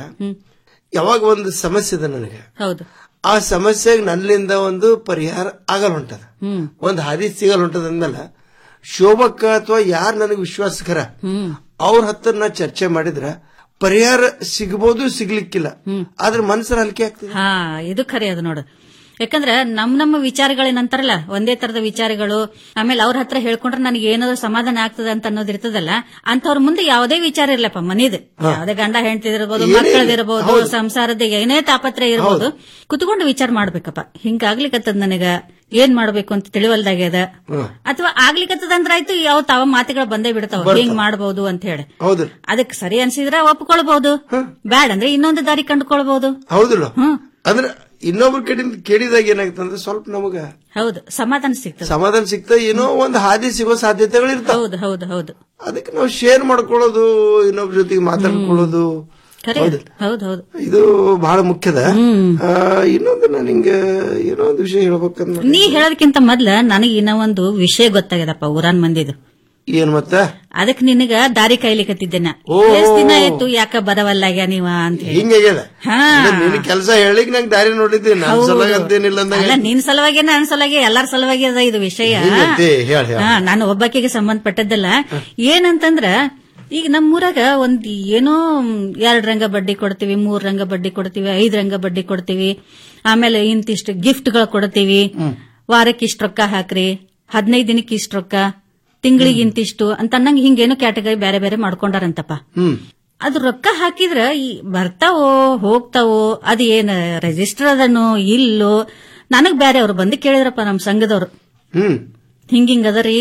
ಯಾವಾಗ ಒಂದು ಸಮಸ್ಯೆ ಇದೆ ನನಗೆ ಹೌದು ಆ ಸಮಸ್ಯೆಗೆ ನನ್ನಿಂದ ಒಂದು ಪರಿಹಾರ ಆಗಲ್ ಹೊಂಟದ ಹ್ಮ್ ಒಂದು ಹಾದಿ ಸಿಗಲ್ ಹೊಂಟದ ಅಂದ್ಮೇಲೆ ಶೋಭಕ್ಕ ಅಥವಾ ಯಾರು ನನಗೆ ವಿಶ್ವಾಸಕರ ಹ್ಮ್ ಅವ್ರ ಹತ್ರ ನಾ ಚರ್ಚೆ ಮಾಡಿದ್ರ ಪರಿಹಾರ ಸಿಗಬಹುದು ಸಿಗ್ಲಿಕ್ಕಿಲ್ಲ ಆದ್ರೆ ಮನಸ್ಸರ ಹಲ್ಕೆ ಆಗ್ತದೆ ಹಾ ಇದು ಖರೆ ಅದು ನೋಡು ಯಾಕಂದ್ರ ನಮ್ ನಮ್ಮ ವಿಚಾರಗಳೇನಂತಾರಲ್ಲ ಒಂದೇ ತರದ ವಿಚಾರಗಳು ಆಮೇಲೆ ಅವ್ರ ಹತ್ರ ಹೇಳ್ಕೊಂಡ್ರೆ ನನಗೆ ಏನಾದ್ರು ಸಮಾಧಾನ ಆಗ್ತದ ಅಂತ ಅನ್ನೋದು ಇರ್ತದಲ್ಲ ಅಂತವ್ರ ಮುಂದೆ ಯಾವುದೇ ವಿಚಾರ ಇರ್ಲಪ್ಪ ಮನಿದು ಯಾವುದೇ ಗಂಡ ಹೆಂಡತಿದಿರ್ಬೋದು ಏನೇ- ಮಕ್ಕಳದಿರ್ಬೋದು ಹೌದು. ಸಂಸಾರದ ಏನೇ ತಾಪತ್ರ ಇರ್ಬೋದು ಕುತ್ಕೊಂಡು ವಿಚಾರ ಮಾಡ್ಬೇಕಪ್ಪ ಹಿಂಗಾಗ್ಲಿಕ್ಕತ್ತದ ನನಗ ಏನ್ ಮಾಡ್ಬೇಕು ಅಂತ ತಿಳಿವಲ್ದಾಗ್ಯದ ಅಥವಾ ಆಗ್ಲಿಕ್ಕತ್ತದ ಅಂದ್ರ ಆಯ್ತು ಯಾವ ತಾವ ಮಾತುಗಳು ಬಂದೇ ಬಿಡ್ತಾವ ಬರ್ತಾವ. ಹಿಂಗ್ ಮಾಡ್ಬೋದು ಅಂತ ಹೇಳಿ ಹೌದು ಅದಕ್ಕೆ ಸರಿ ಅನ್ಸಿದ್ರ ಒಪ್ಕೊಳ್ಬಹುದು ಬ್ಯಾಡ ಅಂದ್ರೆ ಇನ್ನೊಂದು ದಾರಿ ಕಂಡುಕೊಳ್ಬಹುದು ಹೌದಿಲ್ಲ ಅಂದ್ರೆ ಇನ್ನೊಬ್ರ ಕಡೆಯಿಂದ ಕೇಳಿದಾಗ ಏನಾಗ್ತದೆ ಅಂದ್ರೆ ಸ್ವಲ್ಪ ನಮಗ ಹೌದು ಸಮಾಧಾನ ಸಿಗ್ತದೆ ಸಮಾಧಾನ ಸಿಗ್ತಾ ಏನೋ ಒಂದು ಹಾದಿ ಸಿಗೋ ಸಾಧ್ಯತೆಗಳು ಇರ್ತಾವ ಹೌದು ಹೌದು ಹೌದು ಅದಕ್ಕೆ ನಾವು ಶೇರ್ ಮಾಡ್ಕೊಳ್ಳೋದು ಇನ್ನೊಬ್ರ ಜೊತೆಗೆ ಮಾತಾಡ್ಕೊಳ್ಳೋದು ಖರೆ ಹೌದು. ಹೌದು ಹೌದು ಇದು ಬಹಳ ಮುಖ್ಯದ ಆ, ಇನ್ನೊಂದು ನಾನು ಹಿಂಗ ಏನೋ ಒಂದು ವಿಷಯ ಹೇಳ್ಬೇಕಂದ್ರೆ ನೀ ಹೇಳೋದಕ್ಕಿಂತ ಮೊದ್ಲ ನನಗೆ ಇನ್ನೂ ಒಂದು ವಿಷಯ ಗೊತ್ತಾಗ್ಯದಪ್ಪ ಊರಾನ್ ಮಂದಿದು ಏನ್ ಮತ್ತ ಅದಕ್ಕೆ ನಿನಗ ದಾರಿ ಕಾಯ್ಲಿಕತ್ತಿದ್ದೆ ನಾ ಓ. ಎಷ್ಟ್ ದಿನ ಆಯ್ತು ಯಾಕ ಬರವಲ್ಲಾಗ್ಯ ನೀವ ಅಂತ ಹೇಳಿ ಹಿಂಗಾಗ್ಯದ ಹಾ. ನಿನ್ ಕೆಲಸ ಹೇಳಿಕ್ ನಂಗೆ ದಾರಿ ನೋಡಿದ್ದೆ ನನ್ನ ಹೌದು. ಸಲುವಾಗಿ ಅಂತೇನಿಲ್ಲ ಅಂದಾಗ ಅಲ್ಲ ನಿನ್ ಸಲುವಾಗಿ ನನ್ನ ಸಲುವಾಗಿ ಎಲ್ಲಾರ ಸಲುವಾಗಿ ಅದ ಇದು ವಿಷಯ ಹಿಂಗೈತಿ, ಹೇಳ್, ಹೇಳ್. ಹಾ, ನಾನು ಒಬ್ಬಾಕಿಗೆ ಸಂಬಂಧಪಟ್ಟದ್ದಲ್ಲ ಏನಂತಂದ್ರ ಈಗ ನಮ್ಮೂರಾಗ ಒಂದ್ ಏನೋ ಎರಡ್ ರಂಗ ಬಡ್ಡಿ ಕೊಡ್ತೀವಿ ಮೂರ್ ರಂಗ ಬಡ್ಡಿ ಕೊಡ್ತೀವಿ ಐದ್ ರಂಗ ಬಡ್ಡಿ ಕೊಡ್ತೀವಿ ಆಮೇಲೆ ಇಂತಿಷ್ಟು ಗಿಫ್ಟ್ಗಳು ಕೊಡ್ತೀವಿ ವಾರಕ್ಕೆ ಇಷ್ಟ ರೊಕ್ಕ ಹಾಕ್ರಿ ಹದಿನೈದು ದಿನಕ್ಕೆ ಇಷ್ಟ ರೊಕ್ಕ ತಿಂಗಳಿಗೆ ಇಂತಿಷ್ಟು ಅಂತ ಅನ್ನಂಗ್ ಹಿಂಗೇನೋ ಕ್ಯಾಟಗರಿ ಬೇರೆ ಬೇರೆ ಮಾಡ್ಕೊಂಡಾರಂತಪ್ಪ ಹ್ಮ್ ಅದು ರೊಕ್ಕ ಹಾಕಿದ್ರ ಈ ಬರ್ತಾವೋ ಹೋಗ್ತಾವೋ ಅದ್ ಏನ್ ರಿಜಿಸ್ಟರ್ ಅದನೋ ಇಲ್ಲೋ ನನಗ್ ಬೇರೆ ಅವ್ರು ಬಂದು ಕೇಳಿದ್ರಪ್ಪ ನಮ್ ಸಂಘದವ್ರು ಹ್ಮ್ ಹಿಂಗಿಂಗ್ ಅದರಿ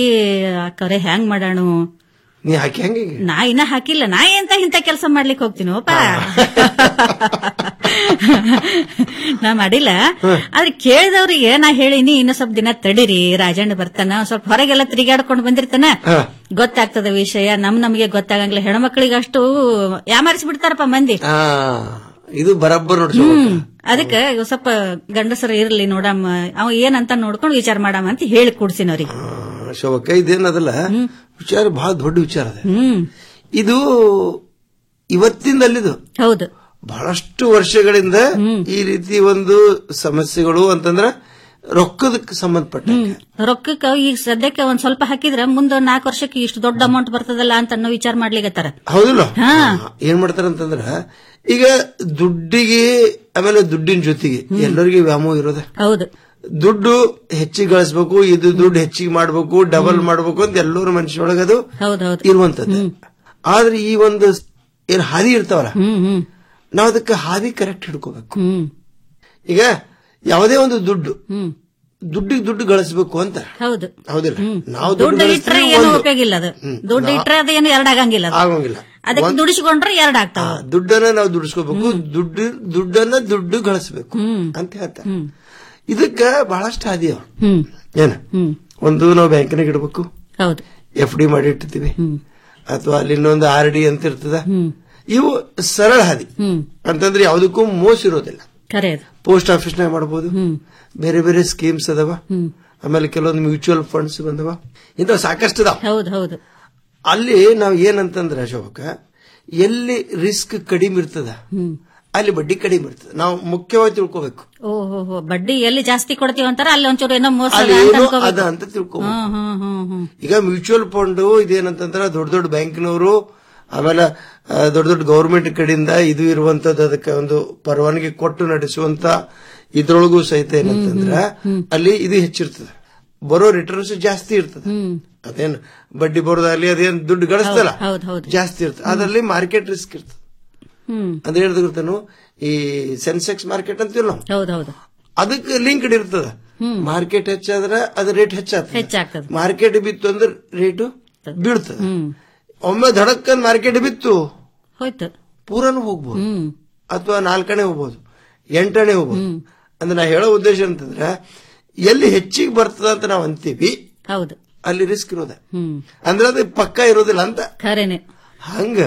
ಕರೆ ಹ್ಯಾಂಗ್ ಮಾಡಾಣು ನೀ ಹಾಕಿ ಹಂಗೆ ನಾ ಇನ್ನ ಹಾಕಿಲ್ಲ ನಾ ಎಂತ ಇಂತ ಕೆಲಸ ಮಾಡ್ಲಿಕ್ಕೆ ಹೋಗ್ತೀನೋಪ ನಾ ಮಾಡಿಲ್ಲ ಆದ್ರೆ ಕೇಳಿದವ್ರಿಗೆ ನಾ ಹೇಳಿನಿ ಇನ್ನ ಸ್ವಲ್ಪ ದಿನ ತಡೀರಿ ರಾಜಣ್ಣ ಬರ್ತಾನ ಸ್ವಲ್ಪ ಹೊರಗೆಲ್ಲ ತಿರುಗಾಡ್ಕೊಂಡು ಬಂದಿರ್ತಾನ ಗೊತ್ತಾಗ್ತದ ವಿಷಯ ನಮ್ ನಮಗೆ ಗೊತ್ತಾಗಂಗಿಲ್ಲ ಹೆಣ್ಮಕ್ಳಿಗೆ ಅಷ್ಟು ಯಾಮಾರಿಸಿ ಬಿಡ್ತಾರಪ್ಪ ಮಂದಿ ಆ ಇದು ಬರಬ್ಬರ್ ನೋಡಿ ಹ್ಮ್ ಅದಕ್ಕೆ ಇವ್ ಸ್ವಲ್ಪ ಗಂಡಸರು ಇರ್ಲಿ ನೋಡಮ್ಮ ಅವ ಏನಂತ ನೋಡ್ಕೊಂಡು ವಿಚಾರ ಮಾಡಮ್ಮ ಅಂತ ಹೇಳಿ ಕೂಡ್ಸಿನ ಅವ್ರಿಗೆ ಶೋಭಕ್ಕ ಇದೇನದಲ್ಲ ವಿಚಾರ ಬಹಳ ದೊಡ್ಡ ವಿಚಾರ ಅದ ಹ್ಮ್ ಇದು ಇವತ್ತಿಂದಲ್ಲಿದು ಹೌದು ಬಹಳಷ್ಟು ವರ್ಷಗಳಿಂದ ಈ ರೀತಿ ಒಂದು ಸಮಸ್ಯೆಗಳು ಅಂತಂದ್ರ ರೊಕ್ಕದಕ್ಕೆ ಸಂಬಂಧಪಟ್ಟ ರೊಕ್ಕಕ್ಕ ಈಗ ಸದ್ಯಕ್ಕೆ ಒಂದ್ ಸ್ವಲ್ಪ ಹಾಕಿದ್ರ ಮುಂದೆ ನಾಲ್ಕು ವರ್ಷಕ್ಕೆ ಇಷ್ಟು ದೊಡ್ಡ ಅಮೌಂಟ್ ಬರ್ತದಲ್ಲ ಅಂತ ಅನ್ನೋ ವಿಚಾರ ಮಾಡ್ಲಿಕತ್ತಾರ ಹೌದಿಲ್ಲ ಹಾ. ಏನ್ ಮಾಡ್ತಾರಂತಂದ್ರ ಈಗ ದುಡ್ಡಿಗೆ ಆಮೇಲೆ ದುಡ್ಡಿನ ಜೊತೆಗೆ ಎಲ್ಲರಿಗೂ ವ್ಯಾಮೋಹ ಇರೋದ ಹೌದು ದುಡ್ಡು ಹೆಚ್ಚಿಗೆ ಗಳಿಸ್ಬೇಕು ಇದು ದುಡ್ಡು ಹೆಚ್ಚಿಗೆ ಮಾಡ್ಬೇಕು ಡಬಲ್ ಮಾಡ್ಬೇಕು ಅಂತ ಎಲ್ಲರ ಮನುಷ್ಯೊಳಗೆ ಅದು ಹೌದೌದು ಇರುವಂತದ್ದು ಆದ್ರೆ ಈ ಒಂದು ಏನ್ ಹಾದಿ ಇರ್ತಾವಲ್ಲ ನಾವ್ ಅದಕ್ಕೆ ಹಾದಿ ಕರೆಕ್ಟ್ ಹಿಡ್ಕೋಬೇಕು ಹ್ಮ್ ಈಗ ಯಾವುದೇ ಒಂದು ದುಡ್ಡು ದುಡ್ಡಿಗೆ ದುಡ್ಡು ಗಳಿಸ್ಬೇಕು ಅಂತ ಹೌದು ಹೌದಿಲ್ಲ ನಾವು ದುಡ್ಡು ಇಟ್ರೆ ಗಳಿಸ್ತೀವಿ ಏನು ಒಂದು. ಉಪಯೋಗ ಇಲ್ಲ ಅದು ಹ್ಮ್. ದುಡ್ಡು ನಾ- ಇಟ್ರೆ ಅದು ಏನು ಎರಡಾಗಂಗಿಲ್ಲ ಅದು. ಆಗೋಂಗಿಲ್ಲ ಅದಕ್ಕೆ ಒಂದ್- ದುಡಿಸಿಕೊಂಡ್ರೆ ಎರಡ್ ಆಗ್ತಾವ ಆ, ದುಡ್ಡನ್ನ ನಾವು ದುಡಿಸ್ಕೋಬೇಕು ದುಡ್ಡು ದುಡ್ಡನ್ನ ದುಡ್ಡು ಗಳಿಸ್ಬೇಕು ಅಂತ ಹೇಳ್ತಾರೆ ಇದಕ್ಕ ಬಹಳಷ್ಟು ಹಾದಿ ಅವ್ರು ಹ್ಮ್ ಏನ ಒಂದು ನಾವು ಬ್ಯಾಂಕಿನಾಗ ಇಡಬೇಕು ಹೌದು ಎಫ್ ಡಿ ಮಾಡಿ ಇಟ್ಟಿರ್ತೀವಿ ಅಥವಾ ಅಲ್ಲಿ ಇನ್ನೊಂದು ಆರ್ ಡಿ ಅಂತ ಇರ್ತದ ಇವು ಸರಳ ಹಾದಿ ಅಂತಂದ್ರೆ ಯಾವುದಕ್ಕೂ ಮೋಸ ಇರೋದಿಲ್ಲ ಖರೆ ಅದು ಪೋಸ್ಟ್ ಆಫೀಸ್ನಾಗ ಮಾಡಬಹುದು ಬೇರೆ ಬೇರೆ ಸ್ಕೀಮ್ಸ್ ಅದಾವ ಆಮೇಲೆ ಕೆಲವೊಂದು ಮ್ಯೂಚುವಲ್ ಫಂಡ್ಸ್ ಬಂದವ ಇಂಥ ಸಾಕಷ್ಟು ಅದಾವ ಹೌದು ಹೌದು ಅಲ್ಲಿ ನಾವು ಏನಂತಂದ್ರೆ ಅಶೋಕ ಎಲ್ಲಿ ರಿಸ್ಕ್ ಕಡಿಮೆ ಇರ್ತದ ಅಲ್ಲಿ ಬಡ್ಡಿ ಕಡಿಮೆ ಇರ್ತದೆ ನಾವು ಮುಖ್ಯವಾಗಿ ತಿಳ್ಕೋಬೇಕು ಓಹೋ ಬಡ್ಡಿ ಎಲ್ಲಿ ಜಾಸ್ತಿ ಕೊಡ್ತೀವಿ ಅಂತಾರ ಅಲ್ಲಿ ಒಂಚೂರು ಏನೋ ಮೋಸ ಅದ ಅಲ್ಲಿ ಅಂತ ಏನೋ ಅನ್ಕೋಬೇಕು. ಅದ ಅಂತ ತಿಳ್ಕೋಬೇಕು ಹ್ಮ್ ಹ್ಮ್ ಹ್ಮ್ ಹ್ಮ್ ಈಗ ಮ್ಯೂಚುವಲ್ ಫಂಡ್ ಇದೇನಂತಂದ್ರೆ ದೊಡ್ಡ ದೊಡ್ಡ ಬ್ಯಾಂಕ್ನವರು ಆಮೇಲೆ ಆ, ದೊಡ್ಡ ದೊಡ್ಡ ಗೌರ್ಮೆಂಟ್ ಕಡೆಯಿಂದ ಇದು ಇರುವಂತದ್ದು ಅದಕ್ಕೆ ಒಂದು ಪರವಾನಗಿ ಕೊಟ್ಟು ನಡೆಸುವಂತ ಇದ್ರೊಳಗೂ ಸಹಿತ ಏನಂತಂದ್ರ ಅಲ್ಲಿ ಇದು ಹೆಚ್ಚಿರ್ತದೆ ಬರೋ ರಿಟರ್ನ್ಸ್ ಜಾಸ್ತಿ ಇರ್ತದೆ ಅದೇನು ಬಡ್ಡಿ ಬರೋದಾಗ್ಲಿ ಅದೇನ್ ದುಡ್ಡು ಗಳಿಸ್ತಲ್ಲ ಹೌದು ಹೌದು ಜಾಸ್ತಿ ಇರ್ತದೆ ಅದರಲ್ಲಿ ಮಾರ್ಕೆಟ್ ರಿಸ್ಕ್ ಇರ್ತದೆ ಹ್ಮ್ ಅಂದ್ರೆ ಹೇಳಿದ ಗೊತ್ತೇನು ಈ ಸೆನ್ಸೆಕ್ಸ್ ಮಾರ್ಕೆಟ್ ಅಂತೀವಲ್ಲ ನಾವು ಹೌದು ಹೌದು ಅದಕ್ಕೆ ಲಿಂಕ್ಡ್ ಇರ್ತದ ಮಾರ್ಕೆಟ್ ಹೆಚ್ಚಾದ್ರೆ ಅದ್ರ ರೇಟ್ ಹೆಚ್ಚಾಗ್ತದೆ ಹೆಚ್ಚಾಗ್ತದೆ ಮಾರ್ಕೆಟ್ ಬಿತ್ತು ಅಂದ್ರೆ ರೇಟು ಬೀಳ್ತದೆ ಒಮ್ಮೆ ಧಡಕ್ಕಂದ್ ಮಾರ್ಕೆಟ್ ಬಿತ್ತು ಹೋಯ್ತು ಪೂರನು ಹೋಗ್ಬೋದು ಅಥವಾ ನಾಲ್ಕನೇ ಹೋಗ್ಬೋದು ಎಂಟನೇ ಹೋಗ್ಬೋದು ಅಂದ್ರೆ ನಾ ಹೇಳೋ ಉದ್ದೇಶ ಅಂತಂದ್ರೆ ಎಲ್ಲಿ ಹೆಚ್ಚಿಗೆ ಬರ್ತದ ಅಂತ ನಾವು ಅಂತೀವಿ ಹೌದು ಅಲ್ಲಿ ರಿಸ್ಕ್ ಇರೋದ ಹ್ಮ್ ಅಂದ್ರೆ ಅದು ಪಕ್ಕ ಇರೋದಿಲ್ಲ ಅಂತ ಖರೇನೆ ಹಂಗ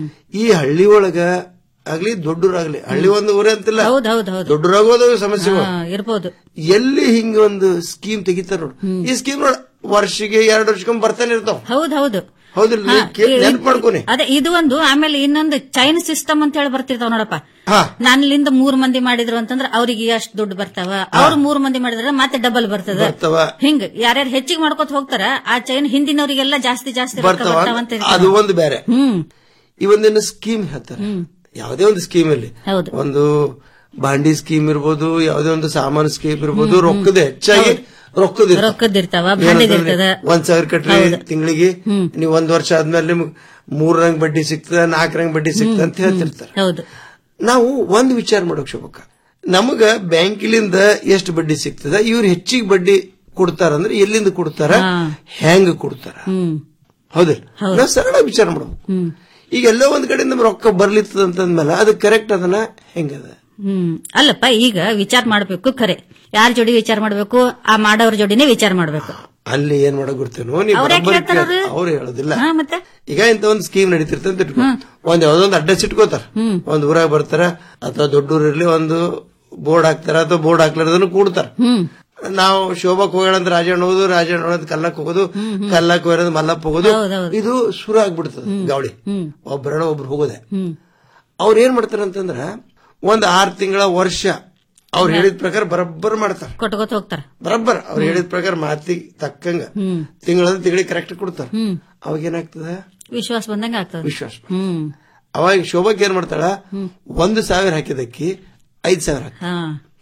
ಈ ಹಳ್ಳಿ ಒಳಗ ಆಗ್ಲಿ ದೊಡ್ಡೂರಾಗ್ಲಿ ಹಳ್ಳಿ ಒಂದು ಊರೇ ಅಂತಿಲ್ಲ ಹೌದು ಹೌದು ಹೌದು ದೊಡ್ಡರಾಗೋದು ಸಮಸ್ಯೆಗಳು ಹಾ, ಇರ್ಬೋದು ಎಲ್ಲಿ ಹಿಂಗ ಒಂದು ಸ್ಕೀಮ್ ತೆಗಿತಾರ ನೋಡು ಈ ಸ್ಕೀಮ್ ನೋಡ ವರ್ಷಿಗೆ ಎರಡು ವರ್ಷಕ್ಕೊಮ್ಮೆ ಬರ್ತಾನೆ ಇರ್ತಾವ ಹೌದು ಹೌದು ಹೌದಿಲ್ಲ ಹಾ, ಈ- ನೆನ್ಪು ಮಾಡ್ಕೊನಿ ಅದೇ ಇದು ಒಂದು ಆಮೇಲೆ ಇನ್ನೊಂದು ಚೈನ್ ಸಿಸ್ಟಮ್ ಅಂತ ಹೇಳಿ ಬರ್ತಿರ್ತಾವ ನೋಡಪ್ಪ ಹಾ ನಾನಿಲ್ಲಿಂದ ಮೂರ್ ಮಂದಿ ಮಾಡಿದ್ರು ಅಂತಂದ್ರೆ ಅವ್ರಿಗೆ ಅಷ್ಟು ದುಡ್ಡು ಬರ್ತಾವ ಅವ್ರು ಮೂರ್ ಮಂದಿ ಮಾಡಿದ್ರೆ ಮತ್ತೆ ಡಬಲ್ ಬರ್ತದ ಬರ್ತಾವ ಹಿಂಗ್ ಯಾರ್ಯಾರು ಹೆಚ್ಚಿಗೆ ಮಾಡ್ಕೊತ ಹೋಗ್ತಾರ ಆ ಚೈನ್ ಹಿಂದಿನವರಿಗೆಲ್ಲ ಜಾಸ್ತಿ ಜಾಸ್ತಿ ರೊಕ್ಕ ಬರ್ತಾವ ಬರ್ತಾವ ಅಂತ ಹೇಳ್ತಾರೆ. ಅದು ಒಂದು ಬೇರೆ ಹ್ಮ್ ಈ ಒಂದೇನು ಸ್ಕೀಮ್ ಹೇಳ್ತಾರೆ ಯಾವುದೇ ಒಂದು ಸ್ಕೀಮ್ ಅಲ್ಲಿ ಹೌದು ಒಂದು ಬಾಂಡಿ ಸ್ಕೀಮ್ ಇರ್ಬೋದು ಯಾವುದೇ ಒಂದು ಸಾಮಾನು ಸ್ಕೀಮ್ ಇರ್ಬೋದು ರೊಕ್ಕದ ಹೆಚ್ಚಾಗಿ ರೊಕ್ಕದ ಇರ್ತಾವ. ರೊಕ್ಕದಿರ್ತಾವ ಏನಂತಂದ್ರೆ ಭಾಂಡಿದಿರ್ತದ ಒಂದ್ ಸಾವಿರ ಕಟ್ರಿ ತಿಂಗಳಿಗೆ ನೀವು ಒಂದ್ ವರ್ಷ ಆದ್ಮೇಲೆ ನಿಮ್ಗೆ ಮೂರ್ ರಂಗ್ ಬಡ್ಡಿ ಸಿಗ್ತದ ನಾಲ್ಕು ರಂಗ್ ಬಡ್ಡಿ ಸಿಗ್ತದ ಅಂತ ಹೇಳ್ತಿರ್ತಾರೆ ಹೌದು ನಾವು ಒಂದ್ ವಿಚಾರ ಮಾಡೋಕ್ ಶೋಭಕ್ಕ ನಮಗ ಬ್ಯಾಂಕಿಲಿಂದ ಎಷ್ಟು ಬಡ್ಡಿ ಸಿಗ್ತದ ಇವ್ರು ಹೆಚ್ಚಿಗೆ ಬಡ್ಡಿ ಕೊಡ್ತಾರ ಅಂದ್ರೆ ಎಲ್ಲಿಂದ ಕೊಡ್ತಾರ ಹೆಂಗ್ ಕೊಡ್ತಾರ ಹ್ಮ್ ಹೌದಿಲ್ಲ ನಾವು ಸರಳ ವಿಚಾರ ಮಾಡ್ಬೇಕು ಹ್ಮ್ ಈಗ ಎಲ್ಲೋ ಒಂದ್ ಕಡೆ ನಮ್ ರೊಕ್ಕ ಬರ್ಲಿತ್ತದ ಅಂತಂದ್ಮೇಲೆ ಅದು ಕರೆಕ್ಟ್ ಅದನ್ನ ಹೆಂಗದ ಹ್ಮ್ ಅಲ್ಲಪ್ಪ ಈಗ ವಿಚಾರ ಮಾಡ್ಬೇಕು ಖರೆ ಯಾರ ಜೋಡಿ ವಿಚಾರ ಮಾಡ್ಬೇಕು ಆ ಮಾಡೋರ್ ಜೋಡಿನೇ ವಿಚಾರ ಮಾಡ್ಬೇಕು ಅಲ್ಲಿ ಏನ್ ಮಾಡಕ್ ಗೊತ್ತೇನೋ ನೀವು ಅವ್ರ್ ಯಾಕ್ ಬರೋಬ್ಬರಿ ಹೇಳ್ತಾರ್ ಅವ್ರು? ಕೇಳ್- ಅವ್ರು ಹೇಳೋದಿಲ್ಲ ಹಾ ಮತ್ತೆ ಈಗ ಇಂತ ಒಂದ್ ಸ್ಕೀಮ್ ನಡೀತಿರ್ತಂತ ಅಂತ ಇಟ್ಕೊ ಒಂದ್ ಯಾವ್ದೊಂದ್ ಅಡ್ರೆಸ್ ಇಟ್ಕೋತಾರ ಒಂದ್ ಊರಾಗ ಬರ್ತಾರ ಅಥವಾ ದೊಡ್ಡ ಇರ್ಲಿ ಒಂದು ಬೋರ್ಡ್ ಹಾಕ್ತಾರ ಅಥವಾ ಬೋರ್ಡ್ ಹಾಕ್ಲಾರ್ದನ್ನು ಕೂಡ್ತಾರ ಹ್ಮ್ ನಾವು ಶೋಭಕ್ ಹೋಗೋಣ ಅಂತ ರಾಜಣ್ಣ ಹೋಗೋದು ರಾಜಣ್ಣ ಹೋಗೋದು ಕಲ್ಲಕ್ ಹೋಗೋದು ಕಲ್ಲಕ್ ಹೋಗೋದು ಮಲ್ಲಪ್ಪ ಹೋಗೋದು ಇದು ಶುರು ಆಗ್ಬಿಡ್ತದ ಗಾವಳಿ ಒಬ್ಬರಣ ಒಬ್ರು ಹೋಗೋದೆ ಹ್ಮ್ ಅವ್ರ ಏನ್ ಮಾಡ್ತಾರ ಅಂತಂದ್ರ ಒಂದ್ ಆರ್ ತಿಂಗಳ ವರ್ಷ ಅವ್ರು ಹೇಳಿದ ಪ್ರಕಾರ ಬರಬ್ಬರ್ ಮಾಡ್ತಾರ ಕೊಟ್ಕೋತ ಹೋಗ್ತಾರ ಬರಬ್ಬರ್ ಅವ್ರು ಹೇಳಿದ ಪ್ರಕಾರ ಮಾತಿಗೆ ತಕ್ಕಂಗ ಹ್ಮ್ ತಿಂಗಳ ತಿಂಗಳಿಗೆ ಕರೆಕ್ಟ್ ಕೊಡ್ತಾರ ಹ್ಮ್ ಅವಾಗ ಏನಾಗ್ತದ ವಿಶ್ವಾಸ ಬಂದಂಗ ಆಗ್ತದ ವಿಶ್ವಾಸ ಹ್ಮ್ ಅವಾಗ ಶೋಭಕ್ ಏನ್ ಮಾಡ್ತಾಳ ಒಂದು ಸಾವಿರ ಹಾಕಿದಕ್ಕಿ ಐದ್ ಸಾವಿರ ಹಾಕ್ತಾಳ. ಹಾ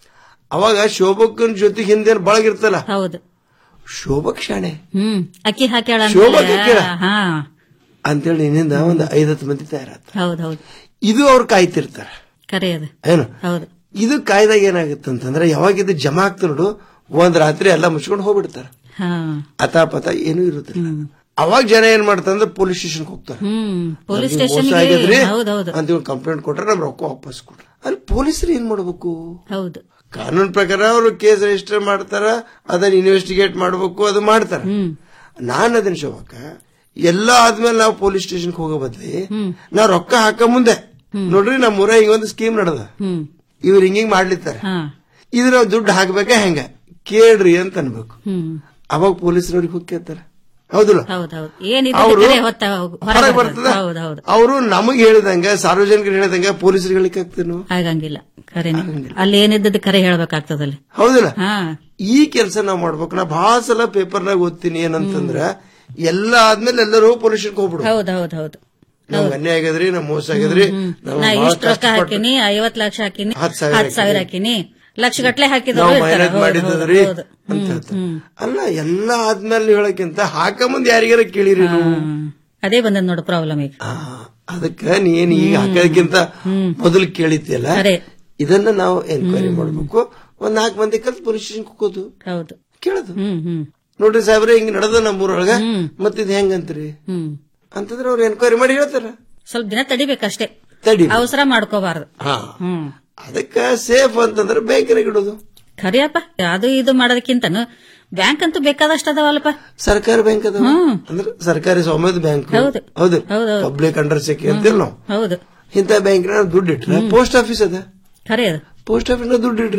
ಅವಾಗ ಶೋಭಕ್ಕನ್ ಜೊತೆಗೆ ಹಿಂದೆ ಬಳಗಿರ್ತಲ್ಲ ಹೌದು ಶೋಭಕ್ ಶಾಣೆ ಹ್ಮ್ ಅಕ್ಕಿ ಹಾಕ್ಯಾಳ ಶೋಭಾ ಅಂದ್ಮೇಲೆ- ಹಾಕ್ಯಾಳ. ಹಾ ಅಂತೇಳಿ ನಿನ್ನಿಂದ ಒಂದು ಐದತ್ತು ಮಂದಿ ತಯಾರಾತ ಹೌದ್ ಹೌದು ಇದು ಅವ್ರು ಕಾಯ್ತಿರ್ತಾರ ಕರೆ ಅದು ಏನು ಹೌದು ಇದು ಕಾಯ್ದಾಗ ಏನಾಗುತ್ತೆ ಅಂತಂದ್ರೆ ಯಾವಾಗ ಇದು ಜಮಾ ಆಗ್ತ ನೋಡು ಒಂದ್ ರಾತ್ರಿ ಎಲ್ಲ ಮುಚ್ಕೊಂಡು ಹೋಗ್ಬಿಡ್ತಾರ ಹಾ ಅತಾಪತ ಏನೂ ಇರುದಿಲ್ಲ ಅವಾಗ ಜನ ಏನ್ ಮಾಡ್ತಾರಂದ್ರೆ ಪೊಲೀಸ್ ಸ್ಟೇಷನ್ ಹೋಗ್ತಾರೆ ಹ್ಮ್ ಪೊಲೀಸ್ ನಮ್ಗೆ ಮೋಸ ಸ್ಟೇಷನ್ ಆಗಿದ್ರಿ ಹೌದು ಹೌದು ಅಂತ ಕಂಪ್ಲೇಂಟ್ ಕೊಟ್ರೆ ನಮ್ ರೊಕ್ಕ ವಾಪಸ್ ಕೊಡ್ರಿ ಅಲ್ಲಿ ಪೊಲೀಸರು ಏನ್ ಮಾಡ್ಬೇಕು ಹೌದು ಕಾನೂನು ಪ್ರಕಾರ ಅವರು ಕೇಸ್ ರಿಜಿಸ್ಟರ್ ಮಾಡ್ತಾರ ಅದನ್ನ ಇನ್ವೆಸ್ಟಿಗೇಟ್ ಮಾಡ್ಬೇಕು ಅದು ಮಾಡ್ತಾರ ನಾನ್ ಅದನ್ನ ಶೋಭಕ್ಕ ಎಲ್ಲ ಆದ್ಮೇಲೆ ನಾವು ಪೊಲೀಸ್ ಸ್ಟೇಷನ್ ಹೋಗೋ ಬದ್ಲಿ ನಾವು ರೊಕ್ಕ ಹಾಕ ಮುಂದೆ ನೋಡ್ರಿ ನಮ್ಮ ಊರ ಹಿಂಗೊಂದು ಸ್ಕೀಮ್ ನಡೆದ ಹ್ಮ್ ಇವ್ರು ಹಿಂಗಿಂಗ್ ಮಾಡ್ಲಿತ್ತಾರೆ ಹಾ ಇದು ನಾವು ದುಡ್ಡು ಹಾಕ್ಬೇಕ ಹೆಂಗ ಕೇಳ್ರಿ ಅಂತ ಅನ್ಬೇಕು ಹ್ಮ್ ಅವಾಗ ಪೊಲೀಸರವ್ರಿಗೆ ಹೋಗಿ ಕೇಳ್ತಾರ ಹೌದಿಲ್ಲ ಹೌದೌದು ಏನಿದೆ ಅವ್ರು ಕರೆ ಹೊತ್ತ ಹೊರಗೆ ಬರ್ತದ ಹೌದು ಹೌದು ಅವರು ನಮಗ್ ಹೇಳಿದಂಗ ಸಾರ್ವಜನಿಕರು ಹೇಳಿದಂಗ ಪೊಲೀಸರಿಗೆ ಹೇಳಿಕ್ ಆಗ್ತೇನು ಹಾಗಂಗಿಲ್ಲ ಕರೆನೆ ಅಲ್ಲಿ ಏನಿದ್ದದ್ದು ಕರೆ ಹೇಳ್ಬೇಕಾಗ್ತದಲ್ಲಿ ಹೌದಿಲ್ಲ ಹಾ ಈ ಕೆಲಸ ನಾವ್ ಮಾಡ್ಬೇಕು ನಾ ಬಹಳ ಸಲ ಪೇಪರ್ನಾಗ ಓದ್ತೀನಿ ಏನಂತಂದ್ರ ಎಲ್ಲ ಆದ್ಮೇಲೆ ಎಲ್ಲರೂ ಪೊಲೀಸ್ ಸ್ಟೇಷನ್ಗೆ ಹೋಗ್ಬಿಡು ಹೌದು ಹೌದು ಹೌದು ನಮ್ಗೆ ಅನ್ಯಾಯ ಆಗದ್ರಿ ನಮ್ ಮೋಸ ಆಗದ್ರಿ ನಾವು ನಾ ಬಹಳ ಇಷ್ಟು ರೊಕ್ಕ ಕಷ್ಟಪಟ್ಟು ಹಾಕಿನಿ ಐವತ್ ಲಕ್ಷ ಹಾಕಿನಿ ಹತ್ತ್ ಸಾವಿರ ಹತ್ತು ಸಾವಿರ ಹಾಕಿನಿ ಲಕ್ಷ ಗಟ್ಲೆ ಹಾಕಿದ್ರು ನಾವು ಇರ್ತಾರೆ. ಮೈನತ್ ಹೌದು, ಮಾಡಿದ್ದದ್ರಿ ಹೌದು, ಹೌದು. ಅಂತ ಹೇಳ್ತಾರೆ. ಅಲ್ಲ ಎಲ್ಲ ಆದ್ಮೇಲೆ ಹೇಳಕ್ಕಿಂತ ಹಾಕಂಬಂದ್ ಯಾರಿಗಾರ ಕೇಳಿರಿ ನೀವು ಅದೇ ಬಂದದ್ ನೋಡು ಪ್ರಾಬ್ಲಮ್ ಈಗ ಅದಕ್ಕ ನೀನ್ ಈಗ ಹಾಕೋದಕ್ಕಿಂತ ಮೊದಲು ಕೇಳಿದ್ಯಲ್ಲ ಖರೆ. ಇದನ್ನ ನಾವು ಎನ್ಕ್ವೈರಿ ಮಾಡ್ಬೇಕು ಒಂದ್ ನಾಲ್ಕು ಮಂದಿ ಕಲ್ತು ಪೊಲೀಸ್ ಸ್ಟೇಷನ್ ಕೂಕೋದು ಹೌದು ಕೇಳೋದು ಹ್ಮ್ ಹ್ಮ್ ನೋಡ್ರಿ ಸಾಹೇಬ್ರೆ ಹಿಂಗ್ ನಡೆದ ನಮ್ಮೂರೊಳಗ ಮತ್ ಇದ್ ಹೆಂಗಂತ್ರಿ ಹ್ಮ್ ಅಂತಂದ್ರೆ ಅವ್ರು ಎನ್ಕ್ವೈರಿ ಮಾಡಿ ಹೇಳ್ತಾರ ಸ್ವಲ್ಪ ದಿನ ತಡಿಬೇಕಷ್ಟೇ ತಡಿ ಅವಸರ ಮಾಡ್ಕೋಬಾರ್ದು ಹಾ ಹ್ಮ್ ಅದಕ್ಕ ಸೇಫ್ ಅಂತಂದ್ರೆ ಬ್ಯಾಂಕಿನಾಗ ಇಡೋದು ಖರಿಯಪ್ಪ ಅದು ಇದು ಮಾಡೋದಕ್ಕಿಂತನು ಬ್ಯಾಂಕ್ ಅಂತೂ ಬೇಕಾದಷ್ಟು ಅದಾವಲ್ಲಪ್ಪ ಸರ್ಕಾರಿ ಬ್ಯಾಂಕ್ ಅದ ಹ್ಮ್. ಅಂದ್ರೆ ಸರ್ಕಾರಿ ಸ್ವಾಮ್ಯದ ಬ್ಯಾಂಕ್ ಹೌದು. ಹೌದು ಹೌದು, ಹೌದು. ಪಬ್ಲಿಕ್ ಅಂಡರ್ ಸೆಕ್ಯೂ ಅಂತಿಲ್ಲ ನಾವು ಹೌದು ಇಂಥ ಬ್ಯಾಂಕಿನ ದುಡ್ಡು ಇಟ್ರೆ ಪೋಸ್ಟ್ ಆಫೀಸ್ ಅದ ಖರೆ ಅದು ಪೋಸ್ಟ್ ಆಫೀಸ್ ದುಡ್ಡು ಇಡ್ರಿ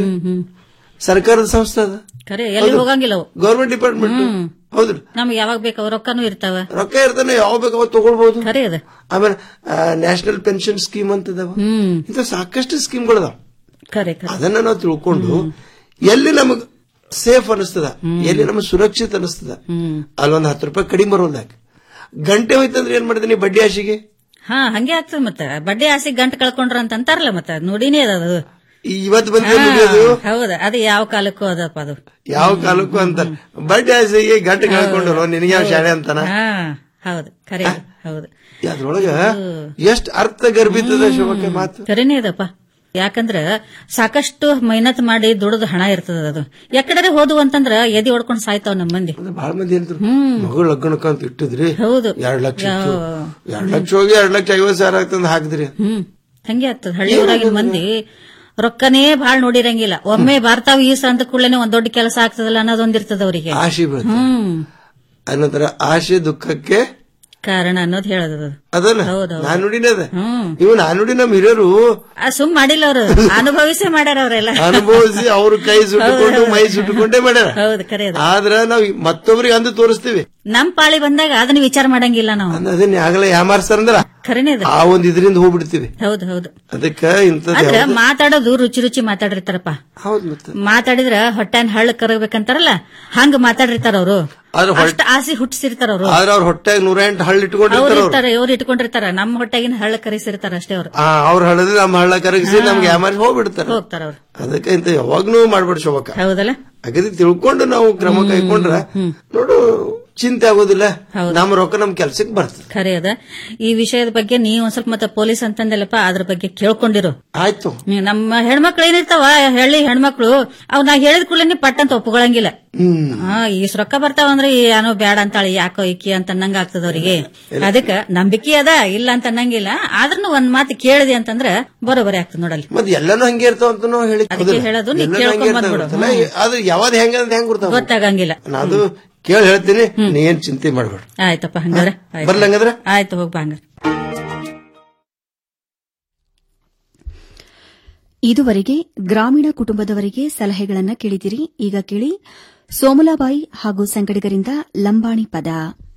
ಸರ್ಕಾರದ ಸಂಸ್ಥೆ ಅದ ಖರೆ ಎಲ್ಲಿ ಹೋಗಂಗಿಲ್ಲ ಅವು ಗೌರ್ಮೆಂಟ್ ಡಿಪಾರ್ಟ್ಮೆಂಟ್ ಹೌದ್ರಿ ನಮ್ಗೆ ಯಾವಾಗ ಬೇಕಾವ ರೊಕ್ಕನೂ ಇರ್ತಾವ ರೊಕ್ಕ ಇರ್ತಾನೆ ಯಾವ ಬೇಕು ಅವಾಗ ತಗೊಳ್ಬಹುದು ಖರೆ ಅದ ಆಮೇಲೆ ನ್ಯಾಷನಲ್ ಪೆನ್ಷನ್ ಸ್ಕೀಮ್ ಅಂತ ಅದಾವ ಹ್ಮ್ ಇಂಥ ಸಾಕಷ್ಟು ಸ್ಕೀಮ್ಗಳದಾವ ಖರೆ ಖರೆ ಅದನ್ನ ನಾವು ತಿಳ್ಕೊಂಡು ಎಲ್ಲಿ ನಮಗ್ ಸೇಫ್ ಅನಿಸ್ತದ ಎಲ್ಲಿ ನಮಗ್ ಸುರಕ್ಷಿತ ಅನಿಸ್ತದ ಹ್ಮ್ ಅಲ್ಲೊಂದ್ ಹತ್ತು ರೂಪಾಯಿ ಕಡಿಮೆ ಬರೋದಾಗ ಗಂಟೆ ಹೋಯ್ತಂದ್ರೆ ಏನ್ ಮಾಡಿದೀನಿ ಬಡ್ಡಿ ಆಶಿಗೆ ಹಾ ಹಂಗೆ ಆಗ್ತದ ಮತ್ತ ಬಡ್ಡಿ ಆಸೆ ಗಂಟು ಕಳ್ಕೊಂಡ್ರ ಅಂತ ಅಂತಾರಲ್ಲ ಮತ್ತ ನೋಡಿನೇ ಅದ ಅದು ಇವತ್ತು ಬಂದ್ರೆ ಹಾ, ದುಡಿಯೋದು ಹೌದು ಅದು ಯಾವ ಕಾಲಕ್ಕೂ ಅದಪ್ಪ ಅದು ಯಾವ ಕಾಲಕ್ಕೂ ಅಂತಾರ ಬಡ್ಡಿ ಆಸೆಗೆ ಗಂಟೆ ಕಳ್ಕೊಂಡ್ರು ನಿನಗೆ ಯಾವ ಶಾಲೆ ಅಂತಾನ ಹಾ ಹೌದು ಖರೆ ಅದು, ಹೌದು ಅದ್ರೊಳಗ ಎಷ್ಟ್ ಅರ್ಥ ಗರ್ಭಿತದ ಶೋಭಕ್ಕೆ ಮಾತು ಖರೇನೆ ಅದಪ್ಪ ಯಾಕಂದ್ರ ಸಾಕಷ್ಟು ಮೆಹನತ್ ಮಾಡಿ ದುಡಿದು ಹಣ ಇರ್ತದ ಅದು ಎಕಡೆ ಹೋದ್ವು ಅಂತಂದ್ರ ಎದಿ ಹೊಡ್ಕೊಂಡ್ ಸಾಯ್ತಾವ್ ನಮ್ಮ ಮಂದಿ ಬಹಳ ಮಂದಿ ಹೇಳಿದ್ರು ಮಗಳು ಲಗ್ನಕ್ಕ ಅಂತ ಇಟ್ಟಿದ್ರಿ ಹೌದು ಎರಡ್ ಲಕ್ಷ ಇತ್ತು ಯಾವ- ಎರಡ್ ಲಕ್ಷ ಹೋಗಿ ಎರಡ್ ಲಕ್ಷ ಐವತ್ ಸಾವಿರ ಆಗ್ತಂದ್ ಹಾಕಿದ್ರಿ ಹ್ಮ್ ಹಂಗೆ ಆಗ್ತದ ಹಳ್ಳಿ ಊರಾಗಿನ ಮಂದಿ ರೊಕ್ಕನೇ ಬಾಳ್ ನೋಡಿರಂಗಿಲ್ಲ ಒಮ್ಮೆ ಬರ್ತಾವ ಈ ಸಂದ ಕೂಡಲೇ ಒಂದ್ ದೊಡ್ಡ ಕೆಲಸ ಆಗ್ತದಲ್ಲ ಅನ್ನೋದೊಂದಿರ್ತದ ಅವರಿಗೆ ಆಶೆ ಬೀಳ್ತ ಹ್ಮ್ ಅನಂತರ ಆಶೆ ದುಃಖಕ್ಕೆ ಕಾರಣ ಅನ್ನೋದು ಹೇಳದ ಅದಲ್ಲ ಹೌದೌದು. ನಾನುಡಿನೇ ಅದ ಹ್ಮ್ ಇವು ನಾನುಡಿ ನಮ್ ಹಿರಿಯರು ಆ ಸುಮ್ ಮಾಡಿಲ್ಲ ಅವರು ಅನುಭವಿಸೇ ಮಾಡ್ಯಾರ ಅವರೆಲ್ಲ ಅನುಭವಿಸಿ ಅವ್ರ ಕೈ ಸುಟ್ಟುಕೊಂಡು ಮೈ ಸುಟ್ಟುಕೊಂಡೇ ಮಾಡ್ಯಾರ ಹೌದು ಕರೆ ಅದು. ಆದ್ರ ನಾವ್ ಮತ್ತೊಬ್ರಿಗೆ ಅಂದು ತೋರಿಸ್ತೀವಿ ನಮ್ ಪಾಳಿ ಬಂದಾಗ ಅದನ್ನ ವಿಚಾರ ಮಾಡಂಗಿಲ್ಲ ನಾವು ಅದನ್ನ ಆಗಲೇ ಯಾಮಾರ್ಸ್ತಾರಂದ್ರ ಖರೇನೆ ಅದು ಆ ಒಂದ್ ಇದರಿಂದ ಹೋಗ್ಬಿಡ್ತೀವಿ ಹೌದು ಹೌದು ಅದಕ್ಕ ಇಂಥದ್ ಅಂದ್ರ ಯಾವ್ದು- ಮಾತಾಡೋದು ರುಚಿ ರುಚಿ ಮಾತಾಡಿರ್ತಾರಪ್ಪ ಹೌದ್ ಮತ್ತೆ ಮಾತಾಡಿದ್ರ ಹೊಟ್ಟೆನ್ ಹಳ್ಳ ಕರಗಬೇಕಂತಾರಲ್ಲ ಹಂಗ ಮಾತಾಡಿರ್ತಾರ ಅವರು ಆದ್ರೆ ಹೊಟ್ಟೆ ಅಷ್ಟ ಆಸೆ ಹುಟ್ಟಿಸಿರ್ತಾರ ಅವರು ಆದ್ರ ಅವ್ರ ಹೊಟ್ಟೆಗೆ ನೂರ ಎಂಟು ಹಳ್ಳ ಅವ್ರು ಇಟ್ಕೊಂಡಿರ್ತಾರ ಅವ್ರು ಇರ್ತಾರೆ ಇವ್ರು ಇಟ್ಕೊಂಡಿರ್ತಾರ ನಮ್ಮ ಹೊಟ್ಟೆಗಿನ ಹಳ್ಳ ಕರೆಸಿರ್ತಾರ ಅಷ್ಟೇ ಅವ್ರು ಆ ಅವ್ರ ಹಳ್ಳದ ನಮ್ಮ ಹಳ್ಳ ಕರಗಿಸಿ ನಮ್ಗೆ ಯಾಮಾರಿ ಹೋಗ್ಬಿಡ್ತಾರ ಹೋಗ್ತಾರ ಅವ್ರು ಅದಕ್ಕೆ ಇಂತ ಯಾವಾಗ್ನೂ ಮಾಡ್ಬೇಡಿ ಶೋಭಕ್ಕ ಹೌದಲ್ಲ ಅಗದಿ ತಿಳ್ಕೊಂಡು ನಾವು ಕ್ರಮ ಕೈಕೊಂಡ್ರ ನೋಡು ಚಿಂತೆ ಆಗೋದಿಲ್ಲ ನಮ್ಮ ರೊಕ್ಕ ನಮ್ ಕೆಲ್ಸಕ್ಕೆ ಬರ್ತದೆ ಖರೆ ಅದ ಈ ವಿಷಯದ ಬಗ್ಗೆ ನೀವು ಒಂದ್ ಸ್ವಲ್ಪ ಮತ್ತೆ ಪೊಲೀಸ್ ಅಂತಂದಲ್ಲಪ್ಪ ಅದ್ರ ಬಗ್ಗೆ ಕೇಳ್ಕೊಂಡಿರು ಆಯ್ತು ನೀವ್ ನಮ್ಮ ಹೆಣ್ಮಕ್ಳು ಏನಿರ್ತಾವ ಹಳ್ಳಿ ಹೆಣ್ಮಕ್ಳು ಅವ್ ನಾ ಹೇಳಿದ ಕೂಡಲೇ ಪಟ್ಟಂತ ಒಪ್ಕೊಳಂಗಿಲ್ಲ ಹ್ಮ್ ಹಾ ಈಸ್ ರೊಕ್ಕ ಬರ್ತಾವ ಅಂದ್ರೆ ಏನೋ ಬ್ಯಾಡ ಅಂತಾಳೆ ಯಾಕೋ ಇಕ್ಕಿ ಅಂತ ಅನ್ನಂಗ ಆಗ್ತದ ಅವ್ರಿಗೆ ಅದಕ್ಕ ನಂಬಿಕೆ ಅದ ಇಲ್ಲ ಅಂತ ಅನ್ನಂಗಿಲ್ಲ ಆದ್ರೂ ಒಂದ್ ಮಾತು ಕೇಳಿದೆ ಅಂತಂದ್ರ ಬರೋಬರಿ ಆಗ್ತದ ನೋಡಲ್ಲಿ ಮತ್ ಎಲ್ಲಾನು ಹಂಗೆ ಇರ್ತಾವ ಅಂತ ನಾವು ಹೇಳಿ ಅದಕ್ಕೆ ಹೇಳೋದು ನೀ ಕೇಳ್ಕೊಂಡ್ ಬಂದ್ಬಿಡು. ಆದ್ರೆ ಯಾವ್ದು ಹೆಂಗ ಅಂತ ಹೆಂಗ್ ಗೊತ್ತಾಗ ಗೊತ್ತಾಗಂಗಿಲ್ಲ ನಾ ಅದು ಕೇಳಿ ಹೇಳ್ತೀನಿ ನೀ ಏನ್ ಚಿಂತೆ ಮಾಡ್ಬೇಡ ಆಯ್ತಪ್ಪ ಹಂಗಾರ ಆಯ್ತು. ಬರ್ಲ ಹಂಗಾದ್ರೆ? ಆಯ್ತು ಹೋಗ್ಬಾ ಹಂಗಾರ ಇದುವರೆಗೆ ಗ್ರಾಮೀಣ ಕುಟುಂಬದವರಿಗೆ ಸಲಹೆಗಳನ್ನ ಕೇಳಿದಿರಿ ಈಗ ಕೇಳಿ ಸೋಮಲಾಬಾಯಿ ಹಾಗೂ ಸಂಗಡಿಗರಿಂದ ಲಂಬಾಣಿ ಪದ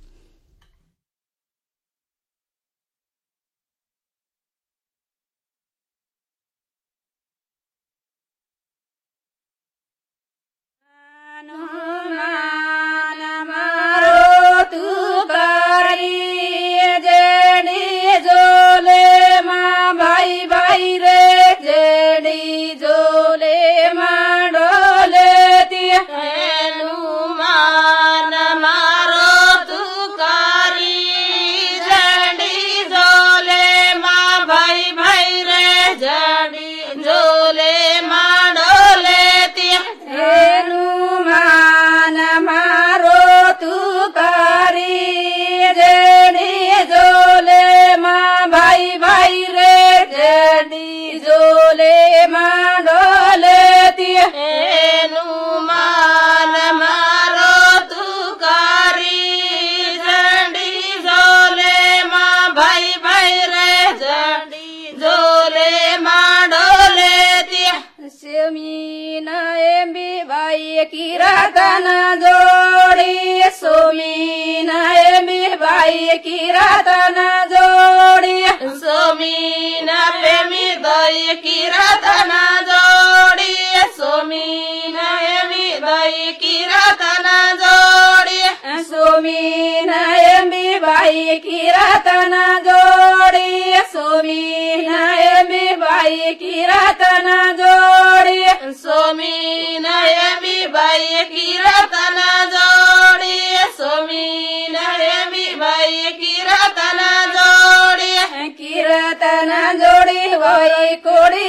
तू करी जेडी जोले माँ भाई भाई रे जेडी जोले माँ डोले हनुमान मारो तू ಕಿರಾತನ ಜೋಡಿ ಸೋಮೀನ ಎಮಿ ಬಾಯಿ ಕಿರಾತನ ಜೋಡಿ ಸೋಮೀನ ಎಮಿ ಬಾಯಿ ಕಿರಾತನ ಜೋಡಿ ಸೋಮೀನ ಎಮಿ ಬಾಯಿ ಕಿರಾತನ ಜೋಡಿ ಸೋಮೀನ ಎಮಿ ಬಾಯಿ ಕಿರಾತನ ಜೋಡಿ ಸೋಮೀನ ಎಮಿ ಬಾಯಿ ಕಿರಾತನ ಜೋಡಿ ಸೋಮೀನ ಎಮಿ ಬಾಯಿ ಕಿರಾತನ ಜೋಡಿ ಸೋಮೀನ ಎಮಿ ಬಾಯಿ ಕಿರಾತನ ಜೋಡಿ ಕಿರಾತನ ಜೋಡಿ ಹೋಯಿ ಕೊಡಿ